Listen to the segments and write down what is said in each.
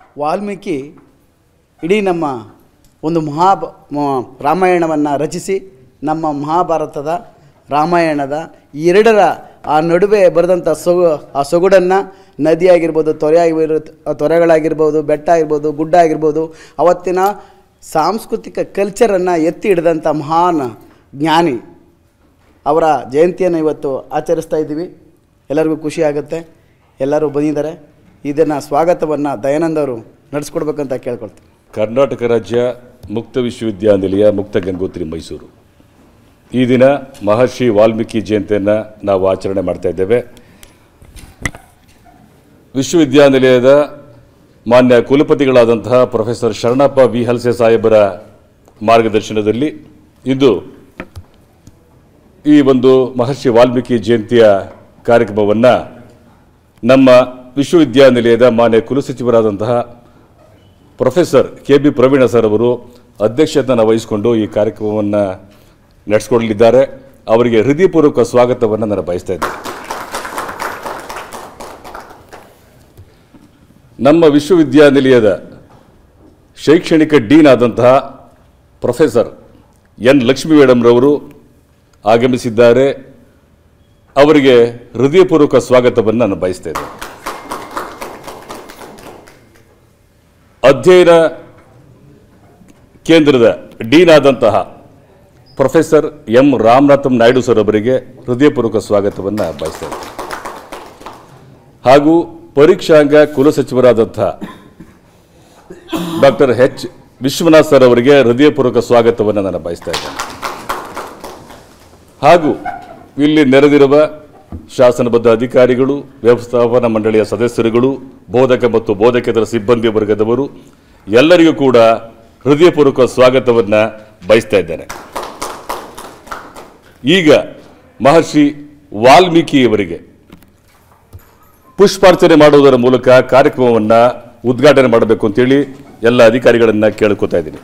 ವಾಲ್ಮೀಕಿ ಇಡೀ ನಮ್ಮ ಒಂದು ಮಹಾ ರಾಮಾಯಣವನ್ನು ರಚಿಸಿ ನಮ್ಮ ಮಹಾಭಾರತದ ರಾಮಾಯಣದ ಈ ಎರಡರ ಆ ನಡುವೆ ಬರೆದಂಥ ಸೊಗು ಆ ಸೊಗಡನ್ನು ನದಿ ಆಗಿರ್ಬೋದು ತೊರೆ ಆಗಿರ್ಬೋದು ತೊರೆಗಳಾಗಿರ್ಬೋದು ಬೆಟ್ಟ ಆಗಿರ್ಬೋದು ಗುಡ್ಡ ಆಗಿರ್ಬೋದು ಅವತ್ತಿನ ಸಾಂಸ್ಕೃತಿಕ ಕಲ್ಚರನ್ನು ಎತ್ತಿ ಹಿಡಿದಂಥ ಮಹಾನ್ ಜ್ಞಾನಿ ಅವರ ಜಯಂತಿಯನ್ನು ಇವತ್ತು ಆಚರಿಸ್ತಾ ಇದ್ದೀವಿ ಎಲ್ಲರಿಗೂ ಖುಷಿ ಆಗುತ್ತೆ ಎಲ್ಲರೂ ಬಂದಿದ್ದಾರೆ ಇದನ್ನು ಸ್ವಾಗತವನ್ನು ದಯಾನಂದ್ ಅವರು ನಡೆಸ್ಕೊಡ್ಬೇಕಂತ ಕೇಳ್ಕೊಳ್ತೀನಿ ಕರ್ನಾಟಕ ರಾಜ್ಯ ಮುಕ್ತ ವಿಶ್ವವಿದ್ಯಾನಿಲಯ ಮುಕ್ತ ಗಂಗೋತ್ರಿ ಮೈಸೂರು ಈ ದಿನ ಮಹರ್ಷಿ ವಾಲ್ಮೀಕಿ ಜಯಂತಿಯನ್ನು ನಾವು ಆಚರಣೆ ಮಾಡ್ತಾ ಇದ್ದೇವೆ ವಿಶ್ವವಿದ್ಯಾನಿಲಯದ ಮಾನ್ಯ ಕುಲಪತಿಗಳಾದಂತಹ ಪ್ರೊಫೆಸರ್ ಶರಣಪ್ಪ ವಿ ಹಲ್ಸೆ ಸಾಹೇಬರ ಮಾರ್ಗದರ್ಶನದಲ್ಲಿ ಇಂದು ಈ ಒಂದು ಮಹರ್ಷಿ ವಾಲ್ಮೀಕಿ ಜಯಂತಿಯ ಕಾರ್ಯಕ್ರಮವನ್ನು ನಮ್ಮ ವಿಶ್ವವಿದ್ಯಾನಿಲಯದ ಮಾನ್ಯ ಕುಲಸಚಿವರಾದಂತಹ professor K B Praveena sir ಅವರು ಅಧ್ಯಕ್ಷತೆಯನ್ನು ವಹಿಸಿಕೊಂಡು ಈ ಕಾರ್ಯಕ್ರಮವನ್ನು ನಡೆಸಿಕೊಡಲಿದ್ದಾರೆ ಅವರಿಗೆ ಹೃದಯಪೂರ್ವಕ ಸ್ವಾಗತವನ್ನು ನಾನು ಬಯಸ್ತಾ ಇದ್ದೇನೆ ನಮ್ಮ ವಿಶ್ವವಿದ್ಯಾನಿಲಯದ ಶೈಕ್ಷಣಿಕ ಡೀನ್ ಆದಂತಹ ಪ್ರೊಫೆಸರ್ ಎನ್ ಲಕ್ಷ್ಮೀ ಮೇಡಮ್ರವರು ಆಗಮಿಸಿದ್ದಾರೆ ಅವರಿಗೆ ಹೃದಯಪೂರ್ವಕ ಸ್ವಾಗತವನ್ನು ನಾನು ಬಯಸ್ತಾ ಇದ್ದೇನೆ ಅಧ್ಯಯನ ಕೇಂದ್ರದ ಡೀನ್ ಆದಂತಹ professor M Ramanatham Naidu sir ಅವರಿಗೆ ಹೃದಯಪೂರ್ವಕ ಸ್ವಾಗತವನ್ನು ಬಯಸ್ತಾ ಇದ್ದೇನೆ ಹಾಗೂ ಪರೀಕ್ಷಾಂಗ ಕುಲಸಚಿವರಾದಂತಹ ಡಾಕ್ಟರ್ ಎಚ್ ವಿಶ್ವನಾಥ್ ಸರ್ ಅವರಿಗೆ ಹೃದಯಪೂರ್ವಕ ಸ್ವಾಗತವನ್ನು ನಾನು ಬಯಸ್ತಾ ಇದ್ದೇನೆ ಹಾಗೂ ಇಲ್ಲಿ ನೆರೆದಿರುವ ಶಾಸನಬದ್ಧ ಅಧಿಕಾರಿಗಳು ವ್ಯವಸ್ಥಾಪನಾ ಮಂಡಳಿಯ ಸದಸ್ಯರುಗಳು ಬೋಧಕ ಮತ್ತು ಬೋಧಕೇತರ ಸಿಬ್ಬಂದಿ ವರ್ಗದವರು ಎಲ್ಲರಿಗೂ ಕೂಡ ಹೃದಯಪೂರ್ವಕ ಸ್ವಾಗತವನ್ನು ಬಯಸ್ತಾ ಇದ್ದೇನೆ ಈಗ ಮಹರ್ಷಿ ವಾಲ್ಮೀಕಿಯವರಿಗೆ ಪುಷ್ಪಾರ್ಚನೆ ಮಾಡುವುದರ ಮೂಲಕ ಕಾರ್ಯಕ್ರಮವನ್ನು ಉದ್ಘಾಟನೆ ಮಾಡಬೇಕು ಅಂತೇಳಿ ಎಲ್ಲ ಅಧಿಕಾರಿಗಳನ್ನ ಕೇಳ್ಕೊತಾ ಇದ್ದೀನಿ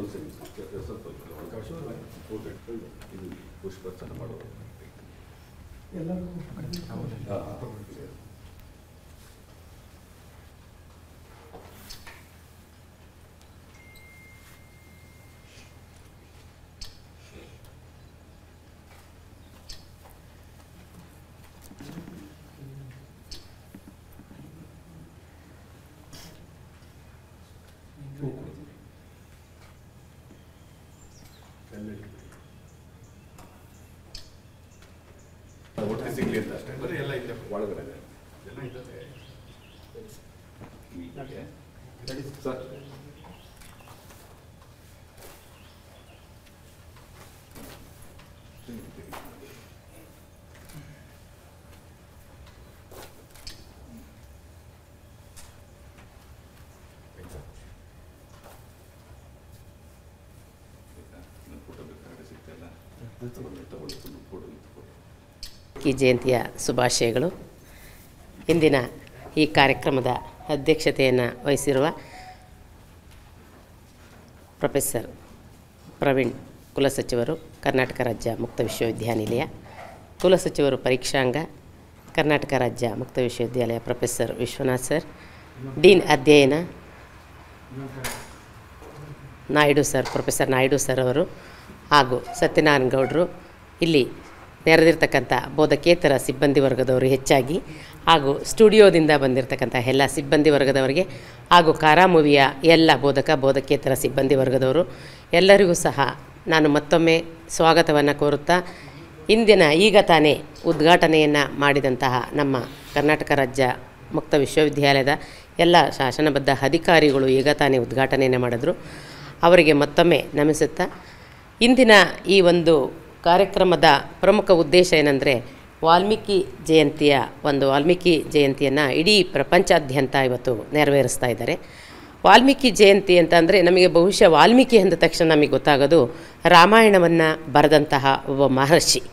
ಈ ಜಯಂತಿಯ ಶುಭಾಶಯಗಳು ಇಂದಿನ ಈ ಕಾರ್ಯಕ್ರಮದ ಅಧ್ಯಕ್ಷತೆಯನ್ನು ವಹಿಸಿರುವ ಪ್ರೊಫೆಸರ್ ಪ್ರವೀಣ್ ಕುಲಸಚಿವರು ಕರ್ನಾಟಕ ರಾಜ್ಯ ಮುಕ್ತ ವಿಶ್ವವಿದ್ಯಾನಿಲಯ ಕುಲಸಚಿವರು ಪರೀಕ್ಷಾಂಗ ಕರ್ನಾಟಕ ರಾಜ್ಯ ಮುಕ್ತ ವಿಶ್ವವಿದ್ಯಾಲಯ ಪ್ರೊಫೆಸರ್ ವಿಶ್ವನಾಥ್ ಸರ್ ಡೀನ್ ಅಧ್ಯಯನ Naidu sir professor Naidu sir ಅವರು ಹಾಗೂ ಸತ್ಯನಾರಾಯಣ ಗೌಡರು ಇಲ್ಲಿ ನೆರೆದಿರ್ತಕ್ಕಂಥ ಬೋಧಕೇತರ ಸಿಬ್ಬಂದಿ ವರ್ಗದವರು ಹೆಚ್ಚಾಗಿ ಹಾಗೂ ಸ್ಟುಡಿಯೋದಿಂದ ಬಂದಿರತಕ್ಕಂಥ ಎಲ್ಲ ಸಿಬ್ಬಂದಿ ವರ್ಗದವರಿಗೆ ಹಾಗೂ ಕಾರಾ ಮೂವಿಯ ಎಲ್ಲ ಬೋಧಕ ಬೋಧಕೇತರ ಸಿಬ್ಬಂದಿ ವರ್ಗದವರು ಎಲ್ಲರಿಗೂ ಸಹ ನಾನು ಮತ್ತೊಮ್ಮೆ ಸ್ವಾಗತವನ್ನು ಕೋರುತ್ತಾ ಇಂದಿನ ಈಗ ತಾನೇ ಉದ್ಘಾಟನೆಯನ್ನು ಮಾಡಿದಂತಹ ನಮ್ಮ ಕರ್ನಾಟಕ ರಾಜ್ಯ ಮುಕ್ತ ವಿಶ್ವವಿದ್ಯಾಲಯದ ಎಲ್ಲ ಶಾಸನಬದ್ಧ ಅಧಿಕಾರಿಗಳು ಈಗ ತಾನೇ ಉದ್ಘಾಟನೆಯನ್ನು ಮಾಡಿದ್ರು ಅವರಿಗೆ ಮತ್ತೊಮ್ಮೆ ನಮಿಸುತ್ತಾ ಇಂದಿನ ಈ ಒಂದು ಕಾರ್ಯಕ್ರಮದ ಪ್ರಮುಖ ಉದ್ದೇಶ ಏನಂದರೆ ವಾಲ್ಮೀಕಿ ಜಯಂತಿಯ ಒಂದು ವಾಲ್ಮೀಕಿ ಜಯಂತಿಯನ್ನು ಇಡೀ ಪ್ರಪಂಚಾದ್ಯಂತ ಇವತ್ತು ನೆರವೇರಿಸ್ತಾ ಇದ್ದಾರೆ ವಾಲ್ಮೀಕಿ ಜಯಂತಿ ಅಂತ ಅಂದರೆ ನಮಗೆ ಬಹುಶಃ ವಾಲ್ಮೀಕಿ ಅಂದ ತಕ್ಷಣ ನಮಗೆ ಗೊತ್ತಾಗೋದು ರಾಮಾಯಣವನ್ನು ಬರೆದಂತಹ ಒಬ್ಬ ಮಹರ್ಷಿ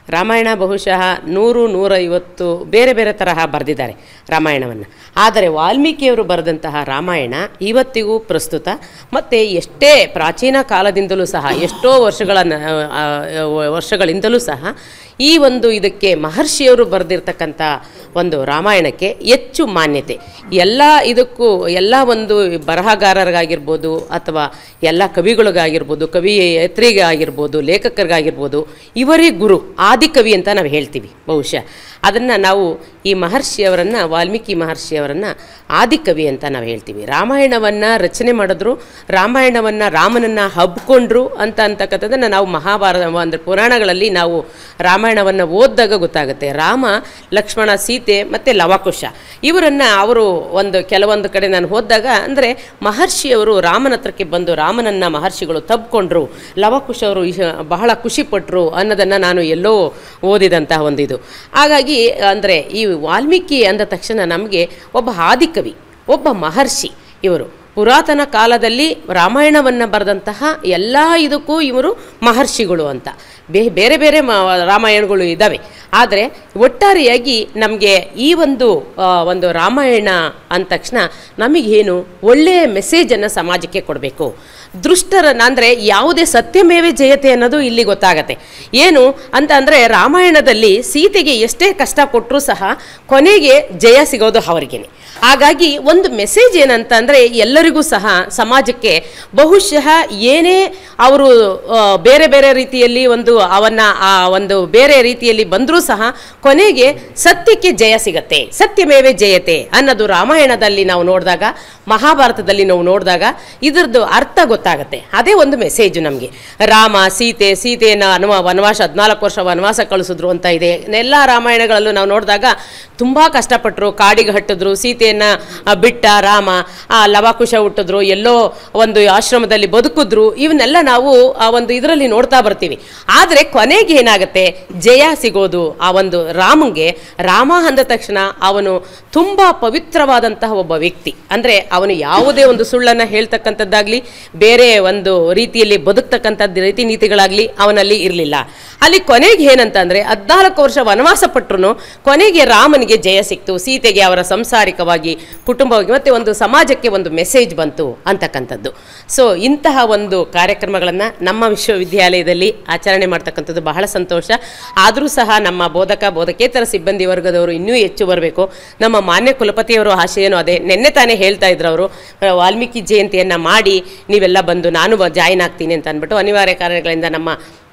ರಾಮಾಯಣ ಬಹುಶಃ ನೂರು ನೂರೈವತ್ತು ಬೇರೆ ಬೇರೆ ತರಹ ಬರೆದಿದ್ದಾರೆ ರಾಮಾಯಣವನ್ನು ಆದರೆ ವಾಲ್ಮೀಕಿಯವರು ಬರೆದಂತಹ ರಾಮಾಯಣ ಇವತ್ತಿಗೂ ಪ್ರಸ್ತುತ ಮತ್ತು ಎಷ್ಟೇ ಪ್ರಾಚೀನ ಕಾಲದಿಂದಲೂ ಸಹ ಎಷ್ಟೋ ವರ್ಷಗಳ ನ- ಆ, ಆ, ವರ್ಷಗಳಿಂದಲೂ ಸಹ ಈ ಒಂದು ಇದಕ್ಕೆ ಮಹರ್ಷಿಯವರು ಬರೆದಿರ್ತಕ್ಕಂಥ ಒಂದು ರಾಮಾಯಣಕ್ಕೆ ಹೆಚ್ಚು ಮಾನ್ಯತೆ ಎಲ್ಲ ಇದಕ್ಕೂ ಎಲ್ಲ ಒಂದು ಬರಹಗಾರರಿಗಾಗಿರ್ಬೋದು ಅಥವಾ ಎಲ್ಲ ಕವಿಗಳಿಗಾಗಿರ್ಬೋದು ಕವಿಯತ್ರಿಗೆ ಆಗಿರ್ಬೋದು ಲೇಖಕರಿಗಾಗಿರ್ಬೋದು ಇವರೇ ಗುರು ಆದಿಕವಿ ಅಂತ ನಾವು ಹೇಳ್ತೀವಿ ಬಹುಶಃ ಅದನ್ನು ನಾವು ಈ ಮಹರ್ಷಿಯವರನ್ನು ವಾಲ್ಮೀಕಿ ಮಹರ್ಷಿಯವರನ್ನು ಆದಿಕವಿ ಅಂತ ನಾವು ಹೇಳ್ತೀವಿ ರಾಮಾಯಣವನ್ನು ರಚನೆ ಮಾಡಿದ್ರು ರಾಮಾಯಣವನ್ನು ರಾಮನನ್ನು ಹಬ್ಕೊಂಡ್ರು ಅಂತ ಅಂತಕ್ಕಂಥದ್ದನ್ನು ನಾವು ಮಹಾಭಾರತ ಅಂದರೆ ಪುರಾಣಗಳಲ್ಲಿ ನಾವು ರಾಮಾಯಣವನ್ನು ಓದಿದಾಗ ಗೊತ್ತಾಗುತ್ತೆ ರಾಮ ಲಕ್ಷ್ಮಣ ಸೀತೆ ಮತ್ತು ಲವಕುಶ ಇವರನ್ನು ಅವರು ಒಂದು ಕೆಲವೊಂದು ಕಡೆ ನಾನು ಹೋದಾಗ ಅಂದರೆ ಮಹರ್ಷಿಯವರು ರಾಮನ ಹತ್ರಕ್ಕೆ ಬಂದು ರಾಮನನ್ನು ಮಹರ್ಷಿಗಳು ತಬ್ಕೊಂಡ್ರು ಲವಕುಶ ಅವರು ಇಶ- ಬಹಳ ಖುಷಿಪಟ್ಟರು ಅನ್ನೋದನ್ನು ನಾನು ಎಲ್ಲೋ ಓದಿದಂತಹ ಒಂದು ಇದು ಹಾಗಾಗಿ ಅಂದರೆ ಈ ವಾಲ್ಮೀಕಿ ಅಂದ ತಕ್ಷಣ ನಮಗೆ ಒಬ್ಬ ಆದಿಕವಿ ಒಬ್ಬ ಮಹರ್ಷಿ ಇವರು ಪುರಾತನ ಕಾಲದಲ್ಲಿ ರಾಮಾಯಣವನ್ನು ಬರೆದಂತಹ ಎಲ್ಲ ಇದಕ್ಕೂ ಇವರು ಮಹರ್ಷಿಗಳು ಅಂತ ಬೇ ಬೇರೆ ಬೇರೆ ಮ ರಾಮಾಯಣಗಳು ಇದ್ದಾವೆ ಆದರೆ ಒಟ್ಟಾರೆಯಾಗಿ ನಮಗೆ ಈ ಒಂದು ಆ, ಒಂದು ರಾಮಾಯಣ ಅಂದ ತಕ್ಷಣ ನಮಗೇನು ಒಳ್ಳೆಯ ಮೆಸೇಜನ್ನು ಸಮಾಜಕ್ಕೆ ಕೊಡಬೇಕು ದುಷ್ಟರನ್ನ ಅಂದರೆ ಯಾವುದೇ ಸತ್ಯಮೇವೆ ಜಯತೆ ಅನ್ನೋದು ಇಲ್ಲಿ ಗೊತ್ತಾಗತ್ತೆ ಏನು ಅಂತ ಅಂದರೆ ರಾಮಾಯಣದಲ್ಲಿ ಸೀತೆಗೆ ಎಷ್ಟೇ ಕಷ್ಟ ಕೊಟ್ಟರೂ ಸಹ ಕೊನೆಗೆ ಜಯ ಸಿಗೋದು ಅವರಿಗೇನೆ ಹಾಗಾಗಿ ಒಂದು ಮೆಸೇಜ್ ಏನಂತ ಅಂದರೆ ಎಲ್ಲರಿಗೂ ಸಹ ಸಮಾಜಕ್ಕೆ ಬಹುಶಃ ಏನೇ ಅವರು ಆ, ಬೇರೆ ಬೇರೆ ರೀತಿಯಲ್ಲಿ ಒಂದು ಅವನ್ನ ಆ ಒಂದು ಬೇರೆ ರೀತಿಯಲ್ಲಿ ಬಂದರೂ ಸಹ ಕೊನೆಗೆ ಸತ್ಯಕ್ಕೆ ಜಯ ಸಿಗತ್ತೆ ಸತ್ಯಮೇವೆ ಜಯತೆ ಅನ್ನೋದು ರಾಮಾಯಣದಲ್ಲಿ ನಾವು ನೋಡಿದಾಗ ಮಹಾಭಾರತದಲ್ಲಿ ನಾವು ನೋಡಿದಾಗ ಇದ್ರದ್ದು ಅರ್ಥ ಗೊತ್ತಾಗುತ್ತೆ ಅದೇ ಒಂದು ಮೆಸೇಜು ನಮಗೆ ರಾಮ ಸೀತೆ ಸೀತೆಯನ್ನು ಅನುವ ವನವಾಸ ಹದಿನಾಲ್ಕು ವರ್ಷ ವನವಾಸ ಕಳಿಸಿದ್ರು ಅಂತ ಇದೆ ಎಲ್ಲ ರಾಮಾಯಣಗಳಲ್ಲೂ ನಾವು ನೋಡಿದಾಗ ತುಂಬ ಕಷ್ಟಪಟ್ಟರು ಕಾಡಿಗೆ ಹಟ್ಟಿದ್ರು ಸೀತೆಯನ್ನು ಬಿಟ್ಟ ರಾಮ ಆ ಲವಾಕುಶ ಹುಟ್ಟಿದ್ರು ಎಲ್ಲೋ ಒಂದು ಆಶ್ರಮದಲ್ಲಿ ಬದುಕಿದ್ರು ಇವನ್ನೆಲ್ಲ ನಾವು ಆ ಒಂದು ಇದರಲ್ಲಿ ನೋಡ್ತಾ ಬರ್ತೀವಿ ಆದರೆ ಕೊನೆಗೆ ಏನಾಗುತ್ತೆ ಜಯ ಸಿಗೋದು ಆ ಒಂದು ರಾಮಂಗೆ ರಾಮ ಅಂದ ತಕ್ಷಣ ಅವನು ತುಂಬ ಪವಿತ್ರವಾದಂತಹ ಒಬ್ಬ ವ್ಯಕ್ತಿ ಅಂದರೆ ಅವನು ಯಾವುದೇ ಒಂದು ಸುಳ್ಳನ್ನು ಹೇಳ್ತಕ್ಕಂಥದ್ದಾಗಲಿ ಬೇರೆ ಒಂದು ರೀತಿಯಲ್ಲಿ ಬದುಕ್ತಕ್ಕಂಥದ್ದು ರೀತಿ ನೀತಿಗಳಾಗಲಿ ಅವನಲ್ಲಿ ಇರಲಿಲ್ಲ ಅಲ್ಲಿ ಕೊನೆಗೆ ಏನಂತಂದರೆ ಹದಿನಾಲ್ಕು ವರ್ಷ ವನವಾಸ ಪಟ್ಟರು ಕೊನೆಗೆ ರಾಮನಿಗೆ ಜಯ ಸಿಕ್ತು ಸೀತೆಗೆ ಅವರ ಸಂಸಾರಿಕವಾಗಿ ಕುಟುಂಬವಾಗಿ ಮತ್ತು ಒಂದು ಸಮಾಜಕ್ಕೆ ಒಂದು ಮೆಸೇಜ್ ಬಂತು ಅಂತಕ್ಕಂಥದ್ದು ಸೊ ಇಂತಹ ಒಂದು ಕಾರ್ಯಕ್ರಮಗಳನ್ನು ನಮ್ಮ ವಿಶ್ವವಿದ್ಯಾಲಯದಲ್ಲಿ ಆಚರಣೆ ಮಾಡ್ತಕ್ಕಂಥದ್ದು ಬಹಳ ಸಂತೋಷ ಆದರೂ ಸಹ ನಮ್ಮ ಬೋಧಕ ಬೋಧಕೇತರ ಸಿಬ್ಬಂದಿ ವರ್ಗದವರು ಇನ್ನೂ ಹೆಚ್ಚು ಬರಬೇಕು ನಮ್ಮ ಮಾನ್ಯ ಕುಲಪತಿಯವರು ಆಶಯನೂ ಅದೇ ನಿನ್ನೆ ತಾನೇ ಹೇಳ್ತಾ ಇದ್ರು ಅವರು ಆ, ವಾಲ್ಮೀಕಿ ಜಯಂತಿಯನ್ನು ಮಾಡಿ ನೀವೆಲ್ಲ ಬಂದು ನಾನು ಜಾಯಿನ್ ಆಗ್ತೀನಿ ಅಂತ ಅಂದ್ಬಿಟ್ಟು ಅನಿವಾರ್ಯ ಕಾರಣಗಳಿಂದ ನಮ್ಮ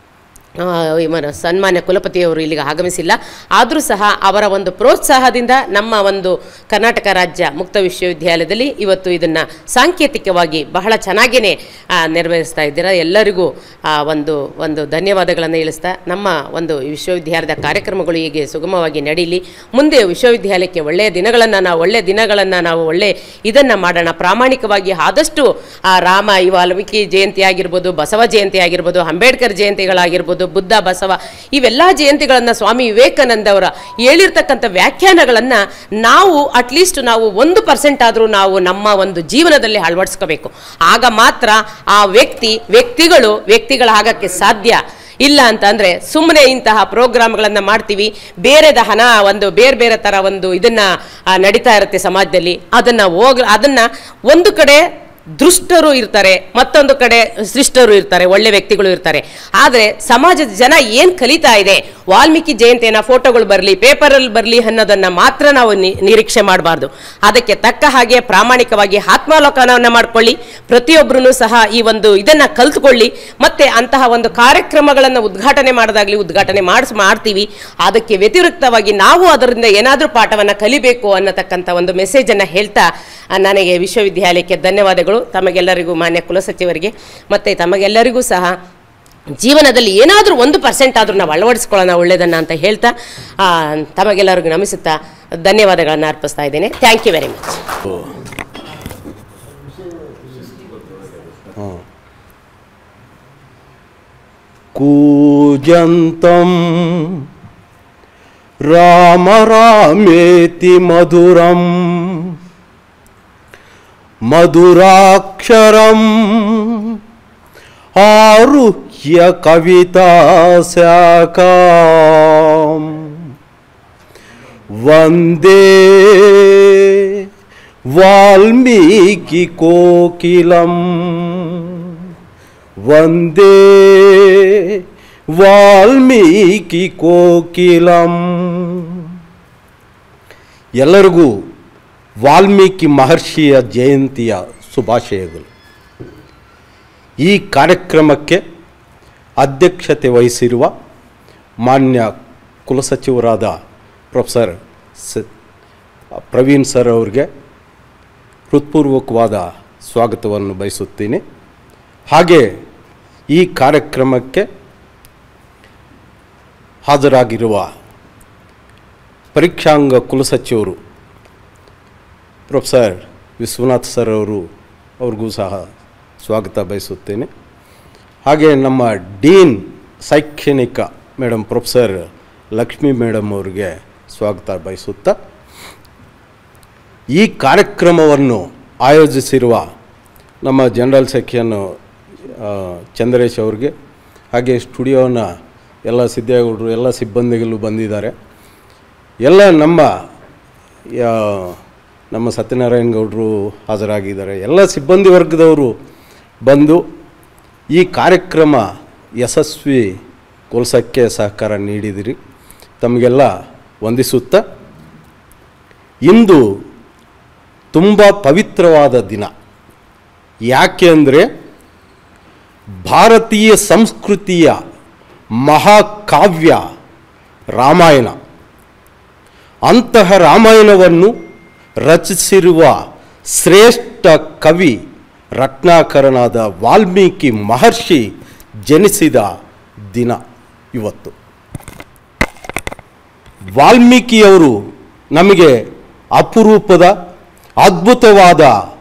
ಆ, ಇವರ ಸನ್ಮಾನ್ಯ ಕುಲಪತಿಯವರು ಇಲ್ಲಿಗೆ ಆಗಮಿಸಿಲ್ಲ ಆದರೂ ಸಹ ಅವರ ಒಂದು ಪ್ರೋತ್ಸಾಹದಿಂದ ನಮ್ಮ ಒಂದು ಕರ್ನಾಟಕ ರಾಜ್ಯ ಮುಕ್ತ ವಿಶ್ವವಿದ್ಯಾಲಯದಲ್ಲಿ ಇವತ್ತು ಇದನ್ನು ಸಾಂಕೇತಿಕವಾಗಿ ಬಹಳ ಚೆನ್ನಾಗೇ ನೆರವೇರಿಸ್ತಾ ಇದ್ದೀರಾ ಎಲ್ಲರಿಗೂ ಆ, ಒಂದು ಒಂದು ಧನ್ಯವಾದಗಳನ್ನು ಹೇಳಿಸ್ತಾ ನಮ್ಮ ಒಂದು ವಿಶ್ವವಿದ್ಯಾಲಯದ ಕಾರ್ಯಕ್ರಮಗಳು ಹೀಗೆ ಸುಗಮವಾಗಿ ನಡೀಲಿ ಮುಂದೆ ವಿಶ್ವವಿದ್ಯಾಲಯಕ್ಕೆ ಒಳ್ಳೆಯ ದಿನಗಳನ್ನು ನಾವು ಒಳ್ಳೆಯ ದಿನಗಳನ್ನು ನಾವು ಒಳ್ಳೆ ಇದನ್ನು ಮಾಡೋಣ ಪ್ರಾಮಾಣಿಕವಾಗಿ ಆದಷ್ಟು ಆ ರಾಮ ಈ ವಾಲ್ಮೀಕಿ ಜಯಂತಿ ಆಗಿರ್ಬೋದು ಬಸವ ಜಯಂತಿ ಆಗಿರ್ಬೋದು ಅಂಬೇಡ್ಕರ್ ಜಯಂತಿಗಳಾಗಿರ್ಬೋದು ಬುದ್ಧ ಬಸವ ಇವೆಲ್ಲ ಜಯಂತಿಗಳನ್ನು ಸ್ವಾಮಿ ವಿವೇಕಾನಂದ ಅವರ ಹೇಳಿರ್ತಕ್ಕಂಥ ವ್ಯಾಖ್ಯಾನಗಳನ್ನು ನಾವು ಅಟ್ಲೀಸ್ಟ್ ನಾವು ಒಂದು ಪರ್ಸೆಂಟ್ ಆದರೂ ನಾವು ನಮ್ಮ ಒಂದು ಜೀವನದಲ್ಲಿ ಅಳವಡಿಸ್ಕೋಬೇಕು ಆಗ ಮಾತ್ರ ಆ ವ್ಯಕ್ತಿ ವ್ಯಕ್ತಿಗಳು ವ್ಯಕ್ತಿಗಳಾಗಕ್ಕೆ ಸಾಧ್ಯ ಇಲ್ಲ ಅಂತಂದರೆ ಸುಮ್ಮನೆ ಇಂತಹ ಪ್ರೋಗ್ರಾಮ್ಗಳನ್ನು ಮಾಡ್ತೀವಿ ಬೇರೆದ ಹಣ ಒಂದು ಬೇರೆ ಬೇರೆ ಥರ ಒಂದು ಇದನ್ನು ನಡೀತಾ ಇರುತ್ತೆ ಸಮಾಜದಲ್ಲಿ ಅದನ್ನು ಹೋಗ ಅದನ್ನು ಒಂದು ಕಡೆ ದುಷ್ಟರು ಇರ್ತಾರೆ ಮತ್ತೊಂದು ಕಡೆ ಶಿಷ್ಟರು ಇರ್ತಾರೆ ಒಳ್ಳೆ ವ್ಯಕ್ತಿಗಳು ಇರ್ತಾರೆ ಆದರೆ ಸಮಾಜದ ಜನ ಏನು ಕಲಿತಾ ಇದೆ ವಾಲ್ಮೀಕಿ ಜಯಂತಿನ ಫೋಟೋಗಳು ಬರಲಿ ಪೇಪರಲ್ಲಿ ಬರಲಿ ಅನ್ನೋದನ್ನು ಮಾತ್ರ ನಾವು ನಿ- ನಿರೀಕ್ಷೆ ಮಾಡಬಾರ್ದು ಅದಕ್ಕೆ ತಕ್ಕ ಹಾಗೆ ಪ್ರಾಮಾಣಿಕವಾಗಿ ಆತ್ಮಾವಲೋಕನವನ್ನು ಮಾಡ್ಕೊಳ್ಳಿ ಪ್ರತಿಯೊಬ್ಬರೂ ಸಹ ಈ ಒಂದು ಇದನ್ನು ಕಲ್ತ್ಕೊಳ್ಳಿ ಮತ್ತೆ ಅಂತಹ ಒಂದು ಕಾರ್ಯಕ್ರಮಗಳನ್ನು ಉದ್ಘಾಟನೆ ಮಾಡೋದಾಗ್ಲಿ ಉದ್ಘಾಟನೆ ಮಾಡಿಸ್ ಮಾಡ್ತೀವಿ ಅದಕ್ಕೆ ವ್ಯತಿರಿಕ್ತವಾಗಿ ನಾವು ಅದರಿಂದ ಏನಾದರೂ ಪಾಠವನ್ನು ಕಲಿಬೇಕು ಅನ್ನತಕ್ಕಂಥ ಒಂದು ಮೆಸೇಜನ್ನು ಹೇಳ್ತಾ ಆ, ನನಗೆ ವಿಶ್ವವಿದ್ಯಾಲಯಕ್ಕೆ ಧನ್ಯವಾದಗಳು ತಮಗೆಲ್ಲರಿಗೂ ಮಾನ್ಯ ಕುಲಸಚಿವರಿಗೆ ಮತ್ತು ತಮಗೆಲ್ಲರಿಗೂ ಸಹ ಜೀವನದಲ್ಲಿ ಏನಾದರೂ ಒಂದು ಪರ್ಸೆಂಟ್ ಆದರೂ ನಾವು ಅಳವಡಿಸ್ಕೊಳ್ಳೋಣ ಒಳ್ಳೆಯದನ್ನು ಅಂತ ಹೇಳ್ತಾ ಆ, ತಮಗೆಲ್ಲರಿಗೂ ನಮಿಸುತ್ತಾ ಧನ್ಯವಾದಗಳನ್ನು ಅರ್ಪಿಸ್ತಾ ಇದ್ದೇನೆ ಥ್ಯಾಂಕ್ ಯು ವೆರಿ ಮಚ್ कूजन्तं राम रामेति मधुरं मधुराक्षरम् आरुह्य ಗದ್ಯ ಕವಿತಾ ಶಾಖಾ ವಂದೇ ವಾಲ್ಮೀಕಿ ಕೋಕಿಲಂ ವಂದೇ ವಾಲ್ಮೀಕಿ ಕೋಕಿಲಂ ಎಲ್ಲರಿಗೂ ವಾಲ್ಮೀಕಿ ಮಹರ್ಷಿಯ ಜಯಂತಿಯ ಶುಭಾಶಯಗಳು ಈ ಕಾರ್ಯಕ್ರಮಕ್ಕೆ ಅಧ್ಯಕ್ಷತೆ ವಹಿಸಿರುವ ಮಾನ್ಯ ಕುಲಸಚಿವರಾದ ಪ್ರೊಫೆಸರ್ ಸ ಪ್ರವೀಣ್ ಸರ್ ಅವರಿಗೆ ಹೃತ್ಪೂರ್ವಕವಾದ ಸ್ವಾಗತವನ್ನು ಬಯಸುತ್ತೀನಿ ಹಾಗೆ ಈ ಕಾರ್ಯಕ್ರಮಕ್ಕೆ ಹಾಜರಾಗಿರುವ ಪರೀಕ್ಷಾಂಗ ಕುಲಸಚಿವರು ಪ್ರೊಫೆಸರ್ ವಿಶ್ವನಾಥ್ ಸರ್ ಅವರು ಅವ್ರಿಗೂ ಸಹ ಸ್ವಾಗತ ಬಯಸುತ್ತೇನೆ ಹಾಗೆ ನಮ್ಮ ಡೀನ್ ಶೈಕ್ಷಣಿಕ ಮೇಡಮ್ ಪ್ರೊಫೆಸರ್ ಲಕ್ಷ್ಮೀ ಮೇಡಮ್ ಅವರಿಗೆ ಸ್ವಾಗತ ಬಯಸುತ್ತಾ ಈ ಕಾರ್ಯಕ್ರಮವನ್ನು ಆಯೋಜಿಸಿರುವ ನಮ್ಮ ಜನರಲ್ ಸೆಕ್ಷನ್ ಆ, ಚಂದ್ರೇಶ್ ಅವ್ರಿಗೆ ಹಾಗೆ ಸ್ಟುಡಿಯೋನ ಎಲ್ಲ ಸಿದ್ದೇಗೌಡರು ಎಲ್ಲ ಸಿಬ್ಬಂದಿಗಳು ಬಂದಿದ್ದಾರೆ ಎಲ್ಲ ನಮ್ಮ ಯಾ, ನಮ್ಮ ಸತ್ಯನಾರಾಯಣ ಗೌಡರು ಹಾಜರಾಗಿದ್ದಾರೆ ಎಲ್ಲ ಸಿಬ್ಬಂದಿ ವರ್ಗದವರು ಬಂದು ಈ ಕಾರ್ಯಕ್ರಮ ಯಶಸ್ವಿಗೊಳಿಸೋಕ್ಕೆ ಸಹಕಾರ ನೀಡಿದಿರಿ ತಮಗೆಲ್ಲ ವಂದಿಸುತ್ತಾ ಇಂದು ತುಂಬ ಪವಿತ್ರವಾದ ದಿನ ಯಾಕೆ ಅಂದರೆ ಭಾರತೀಯ ಸಂಸ್ಕೃತಿಯ ಮಹಾಕಾವ್ಯ ರಾಮಾಯಣ ಅಂತಹ ರಾಮಾಯಣವನ್ನು ರಚಿಸಿರುವ ಶ್ರೇಷ್ಠ ಕವಿ ರತ್ನಾಕರನಾದ ವಾಲ್ಮೀಕಿ ಮಹರ್ಷಿ ಜನಿಸಿದ ದಿನ ಇವತ್ತು ವಾಲ್ಮೀಕಿಯವರು ನಮಗೆ ಅಪರೂಪದ ಅದ್ಭುತವಾದ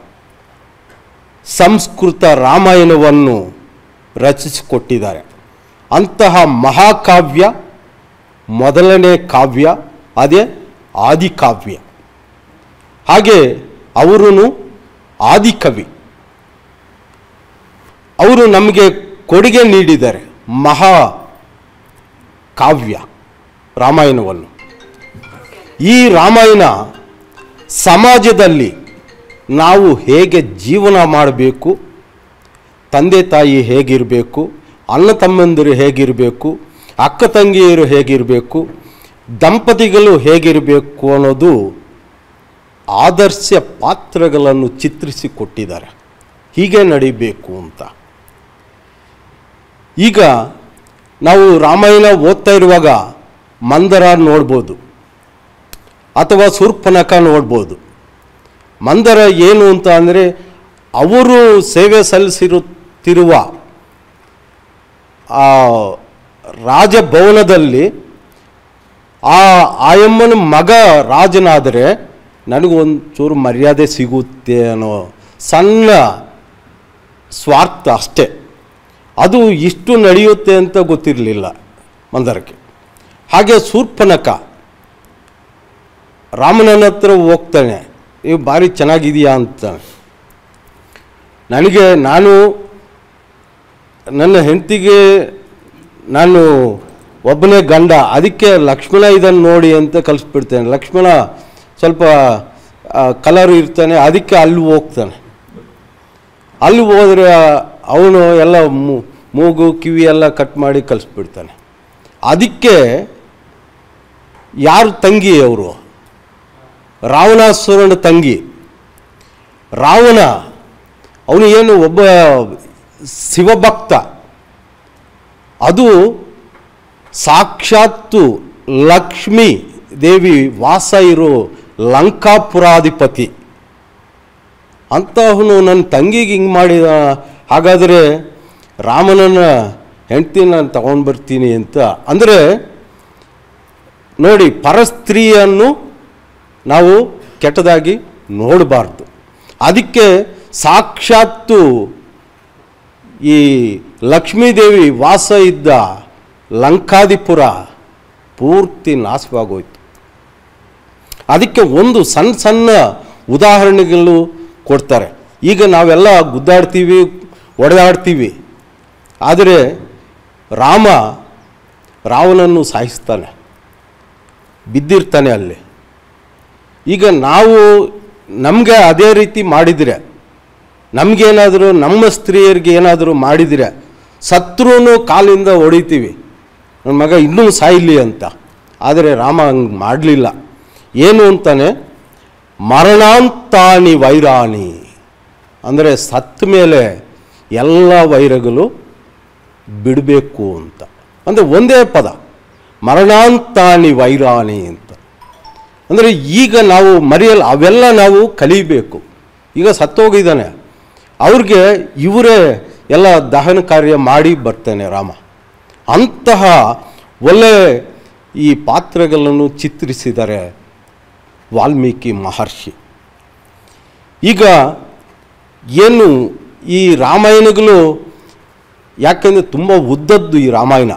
ಸಂಸ್ಕೃತ ರಾಮಾಯಣವನ್ನು ರಚಿಸಿಕೊಟ್ಟಿದ್ದಾರೆ ಅಂತಹ ಮಹಾಕಾವ್ಯ ಮೊದಲನೇ ಕಾವ್ಯ ಅದೇ ಆದಿಕಾವ್ಯ ಹಾಗೆ ಅವರು ಆದಿಕವಿ ಅವರು ನಮಗೆ ಕೊಡುಗೆ ನೀಡಿದ್ದಾರೆ ಮಹಾ ಕಾವ್ಯ ರಾಮಾಯಣವನ್ನು ಈ ರಾಮಾಯಣ ಸಮಾಜದಲ್ಲಿ ನಾವು ಹೇಗೆ ಜೀವನ ಮಾಡಬೇಕು ತಂದೆ ತಾಯಿ ಹೇಗಿರಬೇಕು ಅಣ್ಣ ತಮ್ಮಂದಿರು ಹೇಗಿರಬೇಕು ಅಕ್ಕ ತಂಗಿಯರು ಹೇಗಿರಬೇಕು ದಂಪತಿಗಳು ಹೇಗಿರಬೇಕು ಅನ್ನೋದು ಆದರ್ಶ ಪಾತ್ರಗಳನ್ನು ಚಿತ್ರಿಸಿಕೊಟ್ಟಿದ್ದಾರೆ ಹೀಗೆ ನಡಿಬೇಕು ಅಂತ ಈಗ ನಾವು ರಾಮಾಯಣ ಓದ್ತಾ ಇರುವಾಗ ಮಂದರ ನೋಡ್ಬೋದು ಅಥವಾ ಶೂರ್ಪನಖ ನೋಡ್ಬೋದು ಮಂದರ ಏನು ಅಂತ ಅಂದರೆ ಅವರು ಸೇವೆ ಸಲ್ಲಿಸಿರುತ್ತಿರುವ ಆ ರಾಜಭವನದಲ್ಲಿ ಆ ಆಯಮ್ಮನ ಮಗ ರಾಜನಾದರೆ ನನಗೊಂದು ಚೂರು ಮರ್ಯಾದೆ ಸಿಗುತ್ತೆ ಅನ್ನೋ ಸಣ್ಣ ಸ್ವಾರ್ಥ ಅಷ್ಟೇ ಅದು ಇಷ್ಟು ನಡೆಯುತ್ತೆ ಅಂತ ಗೊತ್ತಿರಲಿಲ್ಲ ಮಂದರಕ್ಕೆ ಹಾಗೆ ಶೂರ್ಪನಖ ರಾಮನನ್ನ ಹತ್ರ ಹೋಗ್ತಾನೆ ನೀವು ಭಾರಿ ಚೆನ್ನಾಗಿದೆಯಾ ಅಂತ ನನಗೆ ನಾನು ನನ್ನ ಹೆಂಡತಿಗೆ ನಾನು ಒಬ್ಬನೇ ಗಂಡ ಅದಕ್ಕೆ ಲಕ್ಷ್ಮಣ ಇದನ್ನು ನೋಡಿ ಅಂತ ಕಲಿಸ್ಬಿಡ್ತೇನೆ ಲಕ್ಷ್ಮಣ ಸ್ವಲ್ಪ ಕಲರ್ ಇರ್ತಾನೆ ಅದಕ್ಕೆ ಅಲ್ಲಿ ಹೋಗ್ತಾನೆ ಅಲ್ಲಿ ಹೋದರೆ ಅವನು ಎಲ್ಲ ಮೂ- ಮೂಗು ಕಿವಿ ಎಲ್ಲ ಕಟ್ ಮಾಡಿ ಕಲಿಸ್ಬಿಡ್ತಾನೆ ಅದಕ್ಕೆ ಯಾರು ತಂಗಿ ಅವರು ರಾವಣಾಸುರನ ತಂಗಿ ರಾವಣ ಅವನು ಏನು ಒಬ್ಬ ಶಿವಭಕ್ತ ಅದು ಸಾಕ್ಷಾತ್ತು ಲಕ್ಷ್ಮೀ ದೇವಿ ವಾಸ ಇರೋ ಲಂಕಾಪುರಾಧಿಪತಿ ಅಂತಹವನು ನನ್ನ ತಂಗಿಗೆ ಹಿಂಗೆ ಮಾಡಿದ ಹಾಗಾದರೆ ರಾಮನನ್ನ ಹೆಂಡ್ತಿ ನಾನು ತಗೊಂಡು ಬರ್ತೀನಿ ಅಂತ ಅಂದರೆ ನೋಡಿ ಪರಸ್ತ್ರೀಯನ್ನು ನಾವು ಕೆಟ್ಟದಾಗಿ ನೋಡಬಾರ್ದು ಅದಕ್ಕೆ ಸಾಕ್ಷಾತ್ತು ಈ ಲಕ್ಷ್ಮೀದೇವಿ ವಾಸ ಇದ್ದ ಲಂಕಾದಿಪುರ ಪೂರ್ತಿ ನಾಶವಾಗೋಯ್ತು ಅದಕ್ಕೆ ಒಂದು ಸಣ್ಣ ಸಣ್ಣ ಉದಾಹರಣೆಗಳು ಕೊಡ್ತಾರೆ ಈಗ ನಾವೆಲ್ಲ ಗುದ್ದಾಡ್ತೀವಿ ಒಡೆದಾಡ್ತೀವಿ ಆದರೆ ರಾಮ ರಾವಣನ್ನು ಸಾಯಿಸ್ತಾನೆ ಬಿದ್ದಿರ್ತಾನೆ ಅಲ್ಲಿ ಈಗ ನಾವು ನಮಗೆ ಅದೇ ರೀತಿ ಮಾಡಿದರೆ ನಮಗೇನಾದರೂ ನಮ್ಮ ಸ್ತ್ರೀಯರಿಗೆ ಏನಾದರೂ ಮಾಡಿದರೆ ಸತ್ರೂ ಕಾಲಿಂದ ಹೊಡಿತೀವಿ ನನ್ನ ಮಗ ಇನ್ನೂ ಸಾಯಲಿ ಅಂತ ಆದರೆ ರಾಮ ಹಂಗೆ ಮಾಡಲಿಲ್ಲ ಏನು ಅಂತಾನೆ ಮರಣಾಂತಾನಿ ವೈರಾಣಿ ಅಂದರೆ ಸತ್ತ ಮೇಲೆ ಎಲ್ಲ ವೈರಗಳು ಬಿಡಬೇಕು ಅಂತ ಅಂದರೆ ಒಂದೇ ಪದ ಮರಣಾಂತಾನಿ ವೈರಾಣಿ ಅಂತ ಅಂದರೆ ಈಗ ನಾವು ಮರೆಯಲ್ಲ ಅವೆಲ್ಲ ನಾವು ಕಲಿಬೇಕು ಈಗ ಸತ್ತೋಗಿದ್ದಾನೆ ಅವ್ರಿಗೆ ಇವರೇ ಎಲ್ಲ ದಹನ ಕಾರ್ಯ ಮಾಡಿ ಬರ್ತೇನೆ ರಾಮ ಅಂತಹ ಒಳ್ಳೆ ಈ ಪಾತ್ರಗಳನ್ನು ಚಿತ್ರಿಸಿದ್ದಾರೆ ವಾಲ್ಮೀಕಿ ಮಹರ್ಷಿ ಈಗ ಏನು ಈ ರಾಮಾಯಣಗಳು ಯಾಕೆಂದರೆ ತುಂಬ ಉದ್ದದ್ದು ಈ ರಾಮಾಯಣ